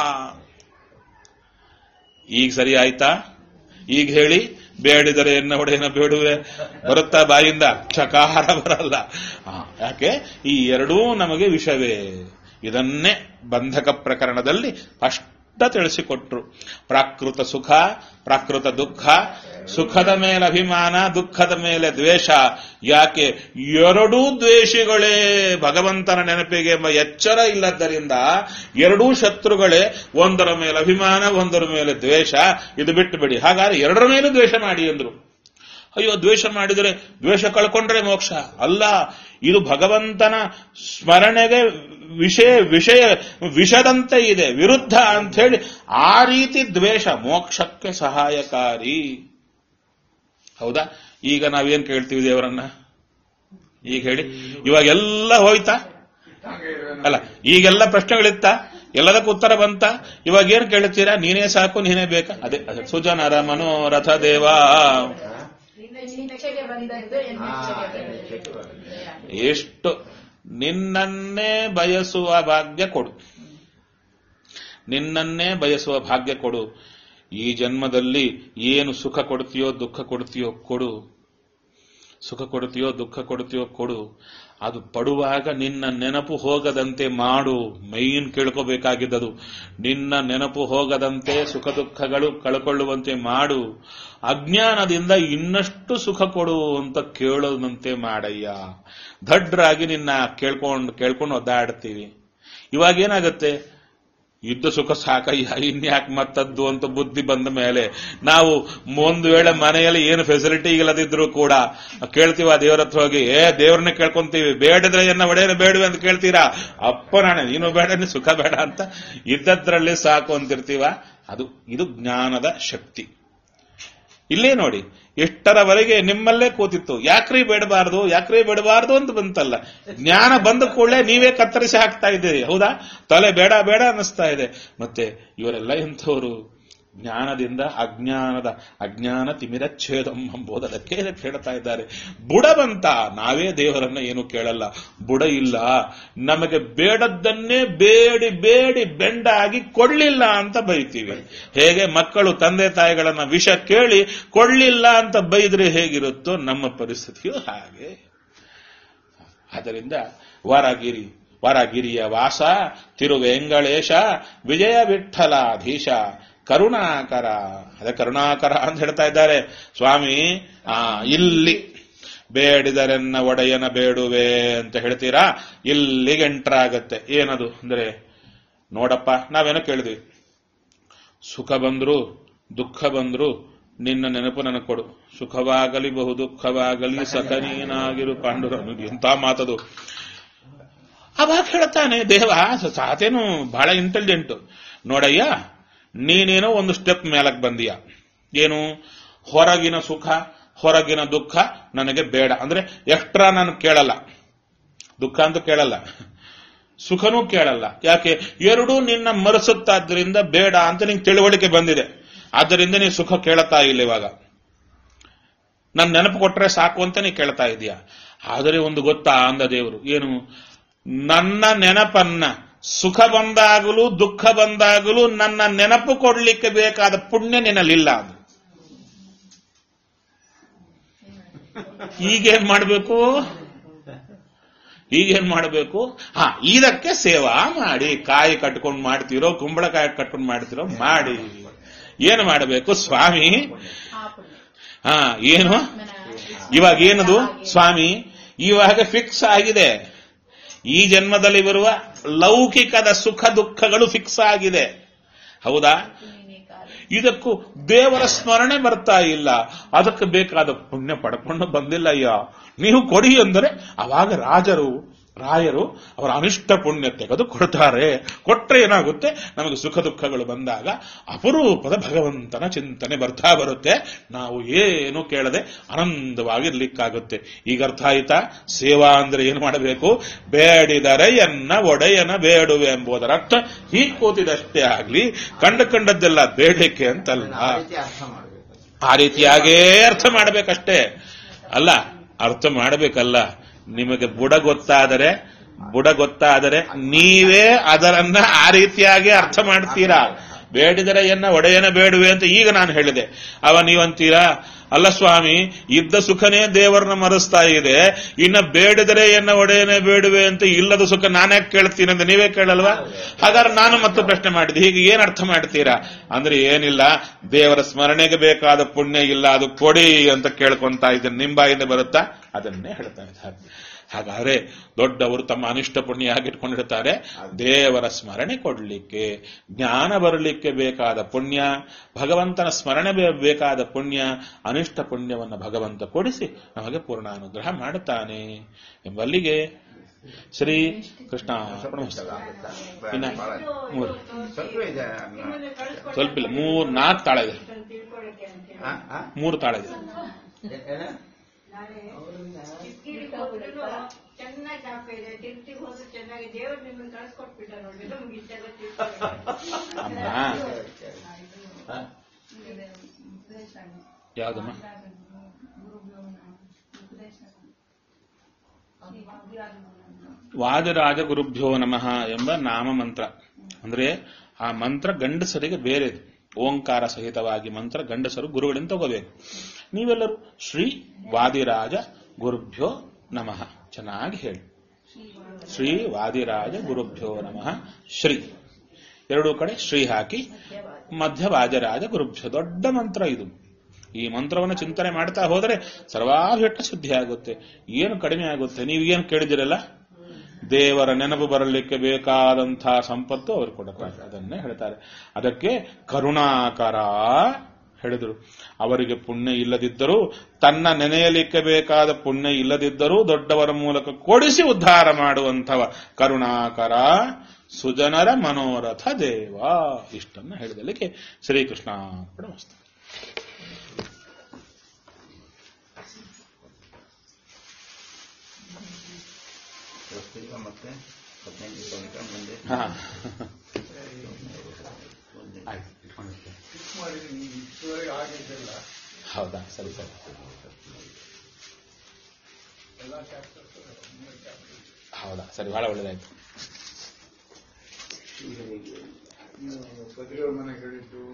ಈಗ ಸರಿ ಆಯ್ತಾ ಈಗ ಹೇಳಿ ಬೇಡಿದರೆ ಎನ್ನ ಒಡೆಯನ ಬೇಡುವೆ ಬರುತ್ತಾ ಬಾಯಿಂದ ಚಕಾರ ಬರಲ್ಲ ಆ, ಯಾಕೆ ಈ ಎರಡೂ ನಮಗೆ ವಿಷವೇ ಇದನ್ನೇ ಬಂಧಕ ಪ್ರಕರಣದಲ್ಲಿ ಸ್ಪಷ್ಟ ತಿಳಿಸಿಕೊಟ್ರು ಪ್ರಾಕೃತ ಸುಖ ಪ್ರಾಕೃತ ದುಃಖ ಸುಖದ ಮೇಲೆ ಅಭಿಮಾನ ದುಃಖದ ಮೇಲೆ ದ್ವೇಷ ಯಾಕೆ ಎರಡೂ ದ್ವೇಷಗಳೇ ಭಗವಂತನ ನೆನಪಿಗೆ ಎಂಬ ಎಚ್ಚರ ಇಲ್ಲದ್ದರಿಂದ ಎರಡೂ ಶತ್ರುಗಳೇ ಒಂದರ ಮೇಲೆ ಅಭಿಮಾನ ಒಂದರ ಮೇಲೆ ದ್ವೇಷ ಇದು ಬಿಟ್ಟು ಬಿಡಿ ಹಾಗಾದ್ರೆ ಎರಡರ ಮೇಲೂ ದ್ವೇಷ ಮಾಡಿ ಅಂದ್ರು ಅಯ್ಯೋ ದ್ವೇಷ ಮಾಡಿದರೆ ದ್ವೇಷ ಕಳ್ಕೊಂಡ್ರೆ ಮೋಕ್ಷ ಅಲ್ಲ ಇದು ಭಗವಂತನ ಸ್ಮರಣೆಗೆ ವಿಷಯ ವಿಷಯ ವಿಷದಂತೆ ಇದೆ ವಿರುದ್ಧ ಅಂತ ಹೇಳಿ ಆ ರೀತಿ ದ್ವೇಷ ಮೋಕ್ಷಕ್ಕೆ ಸಹಾಯಕಾರಿ ಹೌದಾ ಈಗ ನಾವೇನ್ ಕೇಳ್ತೀವಿ ದೇವರನ್ನ ಈಗ ಹೇಳಿ ಇವಾಗ ಎಲ್ಲ ಹೋಯ್ತಾ ಅಲ್ಲ ಈಗೆಲ್ಲ ಪ್ರಶ್ನೆಗಳಿತ್ತ ಎಲ್ಲದಕ್ಕೂ ಉತ್ತರ ಬಂತ ಇವಾಗ ಏನ್ ಕೇಳ್ತೀರಾ ನೀನೇ ಸಾಕು ನೀನೇ ಬೇಕಾ ಅದೇ ಅದೇ ಸುಜನರ ಮನೋರಥ ದೇವ ನಿನ್ನಿಚ್ಛೆಗೆ ಬಂದದ್ದು ಎನ್ನಿಚ್ಛೆಗೆ ಬಂದದ್ದು. ಎಷ್ಟು ನಿನ್ನನ್ನೇ ಬಯಸುವ ಭಾಗ್ಯ ಕೊಡು ನಿನ್ನನ್ನೇ ಬಯಸುವ ಭಾಗ್ಯ ಕೊಡು ಈ ಜನ್ಮದಲ್ಲಿ ಏನು ಸುಖ ಕೊಡ್ತೀಯೋ ದುಃಖ ಕೊಡ್ತೀಯೋ ಕೊಡು ಸುಖ ಕೊಡ್ತೀಯೋ ದುಃಖ ಕೊಡ್ತೀಯೋ ಕೊಡು ಅದು ಪಡುವಾಗ ನಿನ್ನ ನೆನಪು ಹೋಗದಂತೆ ಮಾಡು ಮೈನ್ ಕೇಳ್ಕೋಬೇಕಾಗಿದ್ದದು ನಿನ್ನ ನೆನಪು ಹೋಗದಂತೆ ಸುಖ ದುಃಖಗಳು ಕಳ್ಕೊಳ್ಳುವಂತೆ ಮಾಡು ಅಜ್ಞಾನದಿಂದ ಇನ್ನಷ್ಟು ಸುಖ ಕೊಡು ಅಂತ ಕೇಳೋದಂತೆ ಮಾಡಯ್ಯ ದಡ್ರಾಗಿ ನಿನ್ನ ಕೇಳ್ಕೊಂಡು ಕೇಳ್ಕೊಂಡು ಒದ್ದಾಡ್ತೀವಿ ಇವಾಗ ಏನಾಗುತ್ತೆ ಯುದ್ಧ ಸುಖ ಸಾಕಯ್ಯ ಇನ್ಯಾಕ್ ಮತ್ತದ್ದು ಅಂತ ಬುದ್ಧಿ ಬಂದ ಮೇಲೆ ನಾವು ಒಂದು ವೇಳೆ ಮನೆಯಲ್ಲಿ ಏನು ಫೆಸಿಲಿಟಿ ಇಲ್ಲದಿದ್ರು ಕೂಡ ಕೇಳ್ತೀವ ದೇವರ ಹತ್ರ ಹೋಗಿ ಏ ದೇವ್ರನ್ನ ಕೇಳ್ಕೊಂತೀವಿ ಬೇಡದ್ರೆ ಎನ್ನ ಒಡೆಯನ ಬೇಡವೆ ಅಂತ ಕೇಳ್ತೀರಾ ಅಪ್ಪ ನಾಳೆ ನೀನು ಬೇಡ ನೀನು ಸುಖ ಬೇಡ ಅಂತ ಇದ್ದದ್ರಲ್ಲಿ ಸಾಕು ಅಂತಿರ್ತೀವ ಅದು ಇದು ಜ್ಞಾನದ ಶಕ್ತಿ ಇಲ್ಲೇ ನೋಡಿ ಎಷ್ಟರವರೆಗೆ ನಿಮ್ಮಲ್ಲೇ ಕೂತಿತ್ತು ಯಾಕ್ರಿ ಬೇಡಬಾರದು ಯಾಕ್ರಿ ಬೇಡಬಾರದು ಅಂತ ಬಂತಲ್ಲ ಜ್ಞಾನ ಬಂದ ಕೂಡಲೇ ನೀವೇ ಕತ್ತರಿಸಿ ಹಾಕ್ತಾ ಇದ್ದೀರಿ ಹೌದಾ ತಲೆ ಬೇಡ ಬೇಡ ಅನ್ನಿಸ್ತಾ ಇದೆ ಮತ್ತೆ ಇವರೆಲ್ಲ ಎಂಥವ್ರು ಜ್ಞಾನದಿಂದ ಅಜ್ಞಾನದ ಅಜ್ಞಾನ ತಿಮಿರಚ್ಛೇದಂ ಎಂಬುದಕ್ಕೆ ಇದಕ್ಕೆ ಹೇಳ್ತಾ ಇದ್ದಾರೆ ಬುಡ ಬಂತ ನಾವೇ ದೇವರನ್ನ ಏನು ಕೇಳಲ್ಲ ಬುಡ ಇಲ್ಲ ನಮಗೆ ಬೇಡದ್ದನ್ನೇ ಬೇಡಿ ಬೇಡಿ ಬೆಂಡಾಗಿ ಕೊಡ್ಲಿಲ್ಲ ಅಂತ ಬೈತೀವಿ ಹೇಗೆ ಮಕ್ಕಳು ತಂದೆ ತಾಯಿಗಳನ್ನ ವಿಷ ಕೇಳಿ ಕೊಡ್ಲಿಲ್ಲ ಅಂತ ಬೈದ್ರೆ ಹೇಗಿರುತ್ತೋ ನಮ್ಮ ಪರಿಸ್ಥಿತಿಯು ಹಾಗೆ ಆದ್ದರಿಂದ ವಾರಗಿರಿ ವಾರಗಿರಿಯ ವಾಸ ತಿರುವೆಂಗಳೇಶ ವಿಜಯ ವಿಠಲಾಧೀಶ ಕರುಣಾಕರ ಅದೇ ಕರುಣಾಕರ ಅಂತ ಹೇಳ್ತಾ ಇದ್ದಾರೆ ಸ್ವಾಮಿ ಆ ಇಲ್ಲಿ ಬೇಡಿದರೆನ್ನ ಒಡೆಯನ ಬೇಡುವೆ ಅಂತ ಹೇಳ್ತೀರಾ ಇಲ್ಲಿಗೆ ಎಂಟರ್ ಆಗತ್ತೆ ಏನದು ಅಂದ್ರೆ ನೋಡಪ್ಪ ನಾವೇನೋ ಕೇಳಿದ್ವಿ ಸುಖ ಬಂದ್ರು ದುಃಖ ಬಂದ್ರು ನಿನ್ನ ನೆನಪು ನನಗೆ ಕೊಡು ಸುಖವಾಗಲಿ ಬಹು ದುಃಖವಾಗಲಿ ಸಖನೀನಾಗಿರು ಪಾಂಡುರ ಎಂತ ಮಾತದು ಅವಾಗ ಹೇಳ್ತಾನೆ ದೇವ ಸಾತೇನು ಬಹಳ ಇಂಟೆಲಿಜೆಂಟ್ ನೋಡಯ್ಯ ನೀನೇನೋ ಒಂದು ಸ್ಟೆಪ್ ಮೇಲಕ್ಕೆ ಬಂದೀಯ ಏನು ಹೊರಗಿನ ಸುಖ ಹೊರಗಿನ ದುಃಖ ನನಗೆ ಬೇಡ ಅಂದ್ರೆ ಎಕ್ಸ್ಟ್ರಾ ನಾನು ಕೇಳಲ್ಲ ದುಃಖ ಅಂತೂ ಕೇಳಲ್ಲ ಸುಖನೂ ಕೇಳಲ್ಲ ಯಾಕೆ ಎರಡೂ ನಿನ್ನ ಮರೆಸುತ್ತಾದ್ರಿಂದ ಬೇಡ ಅಂತ ನಿಂಗೆ ತಿಳುವಳಿಕೆ ಬಂದಿದೆ ಆದ್ದರಿಂದ ನೀನು ಸುಖ ಕೇಳ್ತಾ ಇಲ್ಲ ಇವಾಗ ನನ್ನ ನೆನಪು ಕೊಟ್ರೆ ಸಾಕು ಅಂತ ನೀ ಕೇಳ್ತಾ ಇದೀಯ ಆದರೆ ಒಂದು ಗೊತ್ತಾ ಅಂದ ದೇವರು ಏನು ನನ್ನ ನೆನಪನ್ನ ಸುಖ ಬಂದಾಗಲೂ ದುಃಖ ಬಂದಾಗಲೂ ನನ್ನ ನೆನಪು ಕೊಡ್ಲಿಕ್ಕೆ ಬೇಕಾದ ಪುಣ್ಯ ನಿನ್ನಲ್ಲಿಲ್ಲ ಅದು ಈಗೇನ್ ಮಾಡಬೇಕು ಈಗೇನ್ ಮಾಡಬೇಕು ಹಾ ಇದಕ್ಕೆ ಸೇವಾ ಮಾಡಿ ಕಾಯಿ ಕಟ್ಕೊಂಡು ಮಾಡ್ತಿರೋ ಕುಂಬಳಕಾಯಿ ಕಟ್ಕೊಂಡು ಮಾಡ್ತಿರೋ ಮಾಡಿ ಏನು ಮಾಡಬೇಕು ಸ್ವಾಮಿ ಆ ಪುಣ್ಯ ಹಾ ಏನು ಮನ- ಇವಾಗ ಏನದು ಸ್ವಾಮಿ ಇವಾಗ ಫಿಕ್ಸ್ ಆಗಿದೆ ಈ ಜನ್ಮದಲ್ಲಿ ಬರುವ ಲೌಕಿಕದ ಸುಖ ದುಃಖಗಳು ಫಿಕ್ಸ್ ಆಗಿದೆ ಹೌದಾ ನೀನೇ ಕಾಲ. ಇದಕ್ಕೂ ದೇವರ ಸ್ಮರಣೆ ಬರ್ತಾ ಇಲ್ಲ ಅದಕ್ಕೆ ಬೇಕಾದ ಪುಣ್ಯ ಪಡ್ಕೊಂಡು ಬಂದಿಲ್ಲ ಅಯ್ಯ ನೀವು ಕೊಡಿ ಅಂದರೆ ಅವಾಗ ರಾಜರು ರಾಯರು ಅವರ ಅನಿಷ್ಟ ಪುಣ್ಯ ತೆಗೆದು ಕೊಡ್ತಾರೆ ಕೊಟ್ರೆ ಏನಾಗುತ್ತೆ ನಮಗೆ ಸುಖ ದುಃಖಗಳು ಬಂದಾಗ ಅಪರೂಪದ ಭಗವಂತನ ಚಿಂತನೆ ಬರ್ತಾ ಬರುತ್ತೆ ನಾವು ಏನು ಕೇಳದೆ ಆನಂದವಾಗಿರ್ಲಿಕ್ಕಾಗುತ್ತೆ ಈಗ ಅರ್ಥ ಆಯ್ತಾ ಸೇವಾ ಅಂದ್ರೆ ಏನು ಮಾಡಬೇಕು ಬೇಡಿದರೆ ಎನ್ನ ಒಡೆಯನ ಬೇಡುವೆ ಎಂಬುದರ ಅರ್ಥ ಹೀಗೆ ಕೂತಿದಷ್ಟೇ ಆಗ್ಲಿ ಕಂಡ ಕಂಡದ್ದೆಲ್ಲ ಬೇಡಲಿಕ್ಕೆ ಅಂತಲ್ಲ ಆ ರೀತಿ ಅರ್ಥ ಮಾಡಬೇಕು ಆ ರೀತಿಯಾಗೇ ಅರ್ಥ ಮಾಡಬೇಕಷ್ಟೇ ಅಲ್ಲ ಅರ್ಥ ಮಾಡಬೇಕಲ್ಲ ನಿಮಗೆ ಬುಡ ಗೊತ್ತಾದರೆ ಬುಡ ಗೊತ್ತಾದರೆ ನೀವೇ ಅದರನ್ನ ಆ ರೀತಿಯಾಗಿ ಅರ್ಥ ಮಾಡ್ತೀರಾ ಬೇಡಿದರೆ ಎನ್ನ ಒಡೆಯನ ಬೇಡುವೆ ಅಂತ ಈಗ ನಾನು ಹೇಳಿದೆ ಅವ ನೀವಂತೀರಾ ಅಲ್ಲ ಸ್ವಾಮಿ ಇದ್ದ ಸುಖನೇ ದೇವರನ್ನ ಮರೆಸ್ತಾ ಇದೆ ಇನ್ನ ಬೇಡಿದರೆ ಎನ್ನ ಒಡೆಯನೇ ಬೇಡುವೆ ಅಂತ ಇಲ್ಲದ ಸುಖ ನಾನೇ ಕೇಳ್ತೀನಿ ಅಂತ ನೀವೇ ಕೇಳಲ್ವಾ ಹಾಗಾದ್ರೆ ನಾನು ಮತ್ತೆ ಪ್ರಶ್ನೆ ಮಾಡಿದೆ ಹೀಗೆ ಏನ್ ಅರ್ಥ ಮಾಡ್ತೀರಾ ಅಂದ್ರೆ ಏನಿಲ್ಲ ದೇವರ ಸ್ಮರಣೆಗೆ ಬೇಕಾದ ಪುಣ್ಯ ಇಲ್ಲ ಅದು ಕೊಡಿ ಅಂತ ಕೇಳ್ಕೊಂತಾ ಇದ್ದೇನೆ ನಿಂಬಾಯಿಂದ ಬರುತ್ತಾ ಅದನ್ನೇ ಹೇಳ್ತಾ ಇದ್ದಾರೆ ಹಾಗಾದ್ರೆ ದೊಡ್ಡವರು ತಮ್ಮ ಅನಿಷ್ಟ ಪುಣ್ಯ ಆಗಿಟ್ಕೊಂಡಿರ್ತಾರೆ ದೇವರ ಸ್ಮರಣೆ ಕೊಡ್ಲಿಕ್ಕೆ ಜ್ಞಾನ ಬರಲಿಕ್ಕೆ ಬೇಕಾದ ಪುಣ್ಯ ಭಗವಂತನ ಸ್ಮರಣೆ ಬೇ- ಬೇಕಾದ ಪುಣ್ಯ ಅನಿಷ್ಟ ಪುಣ್ಯವನ್ನು ಭಗವಂತ ಕೊಡಿಸಿ ನಮಗೆ ಪೂರ್ಣಾನುಗ್ರಹ ಮಾಡುತ್ತಾನೆ ಎಂಬಲ್ಲಿಗೆ ಶ್ರೀ ಕೃಷ್ಣ ಇನ್ನ ಮೂರು ಸ್ವಲ್ಪ ಇದೆ ನಿಮ್ಮನ್ನ ಕಳ್ಸ್ಕೊಟ್ಟು ಸ್ವಲ್ಪ ಇಲ್ಲ ಮೂರ್ ನಾಲ್ಕು ತಾಳ ಇದೆ ಅಂತ ತಿಳ್ಕೊಳಕ್ಕೆ ಅಂತ ಹೇಳಿ. ಆ, ಆ? ಮೂರು ತಾಳ ಇದೆ ಏ- ಏನ? ನಾಳೆ ಕಿಕ್ಕಿರಿ ಹೋದ್ರು ಚೆನ್ನಾಗಿ ಶಾಪ ಇದೆ ತಿರ್ತಿಗೆ ಹೋದ್ರು ಚೆನ್ನಾಗಿ ದೇವರು ನಿಮ್ಮನ್ನ ಕಳ್ಸ್ಕೊಟ್ಬಿಟ್ಟ ನೋಡಿ ನಮ್ಗೆ ಇಷ್ಟೆಲ್ಲ ತಿಳ್ಕೊಳ್ಳೋಕೆ. ಅಮ್ಮ ಆ? ಯಾವ್ದಮ್ಮ ವಾದಿರಾಜ ಗುರುಭ್ಯೋ ನಮಃ ಎಂಬ ನಾಮ ಮಂತ್ರ ಅಂದ್ರೆ ಆ ಮಂತ್ರ ಗಂಡಸರಿಗೆ ಬೇರೆ ಓಂಕಾರ ಸಹಿತವಾಗಿ ಮಂತ್ರ ಗಂಡಸರು ಗುರುಗಳಿಂದ ತಗೋಬೇಕು ನೀವೆಲ್ಲರೂ ಶ್ರೀ ವಾದಿರಾಜ ಗುರುಭ್ಯೋ ನಮಃ ಚೆನ್ನಾಗಿ ಹೇಳಿ ಶ್ರೀ ವಾದಿರಾಜ ಗುರುಭ್ಯೋ ನಮಃ ಶ್ರೀ ಎರಡೂ ಕಡೆ ಶ್ರೀ ಹಾಕಿ ಮಧ್ಯವಾಜರಾಜ ಗುರುಭ್ಯೋ ದೊಡ್ಡ ಮಂತ್ರ ಇದು ಈ ಮಂತ್ರವನ್ನು ಚಿಂತನೆ ಮಾಡ್ತಾ ಹೋದರೆ ಸರ್ವಾಭಿಷ್ಟ ಶುದ್ಧಿ ಆಗುತ್ತೆ ಏನು ಕಡಿಮೆ ಆಗುತ್ತೆ ನೀವು ಏನು ಕೇಳಿದಿರಲ್ಲ ದೇವರ ನೆನಪು ಬರಲಿಕ್ಕೆ ಬೇಕಾದಂತಹ ಸಂಪತ್ತು ಅವರು ಕೊಡುತ್ತಾರೆ ಅದನ್ನೇ ಹೇಳ್ತಾರೆ ಅದಕ್ಕೆ ಕರುಣಾಕರ ಹೇಳಿದರು ಅವರಿಗೆ ಪುಣ್ಯ ಇಲ್ಲದಿದ್ದರೂ ತನ್ನ ನೆನೆಯಲಿಕ್ಕೆ ಬೇಕಾದ ಪುಣ್ಯ ಇಲ್ಲದಿದ್ದರೂ ದೊಡ್ಡವರ ಮೂಲಕ ಕೊಡಿಸಿ ಉದ್ಧಾರ ಮಾಡುವಂಥವ ಕರುಣಾಕರ ಸುಜನರ ಮನೋರಥ ದೇವ ಇಷ್ಟನ್ನು ಹೇಳಿದಲಿಕ್ಕೆ ಶ್ರೀಕೃಷ್ಣ ಮಸ್ತು ಇವತ್ತಿಗೆ ಮತ್ತೆ ಹದಿನೈದು ತನಕ ಮುಂದೆ ಹಾ ಮುಂದೆ ಆಯ್ತು ಇಟ್ಕೊಂಡಿರ್ತೀನಿ. ಹೌದಾ ಸರಿ ಸರಿ ಹೌದಾ ಸರಿ ಬಹಳ ಒಳ್ಳೇದಾಯ್ತು ಈಗ ಹೇಗೆ ಕದಿರೋ ಮನೆ ಹೇಳಿದ್ದು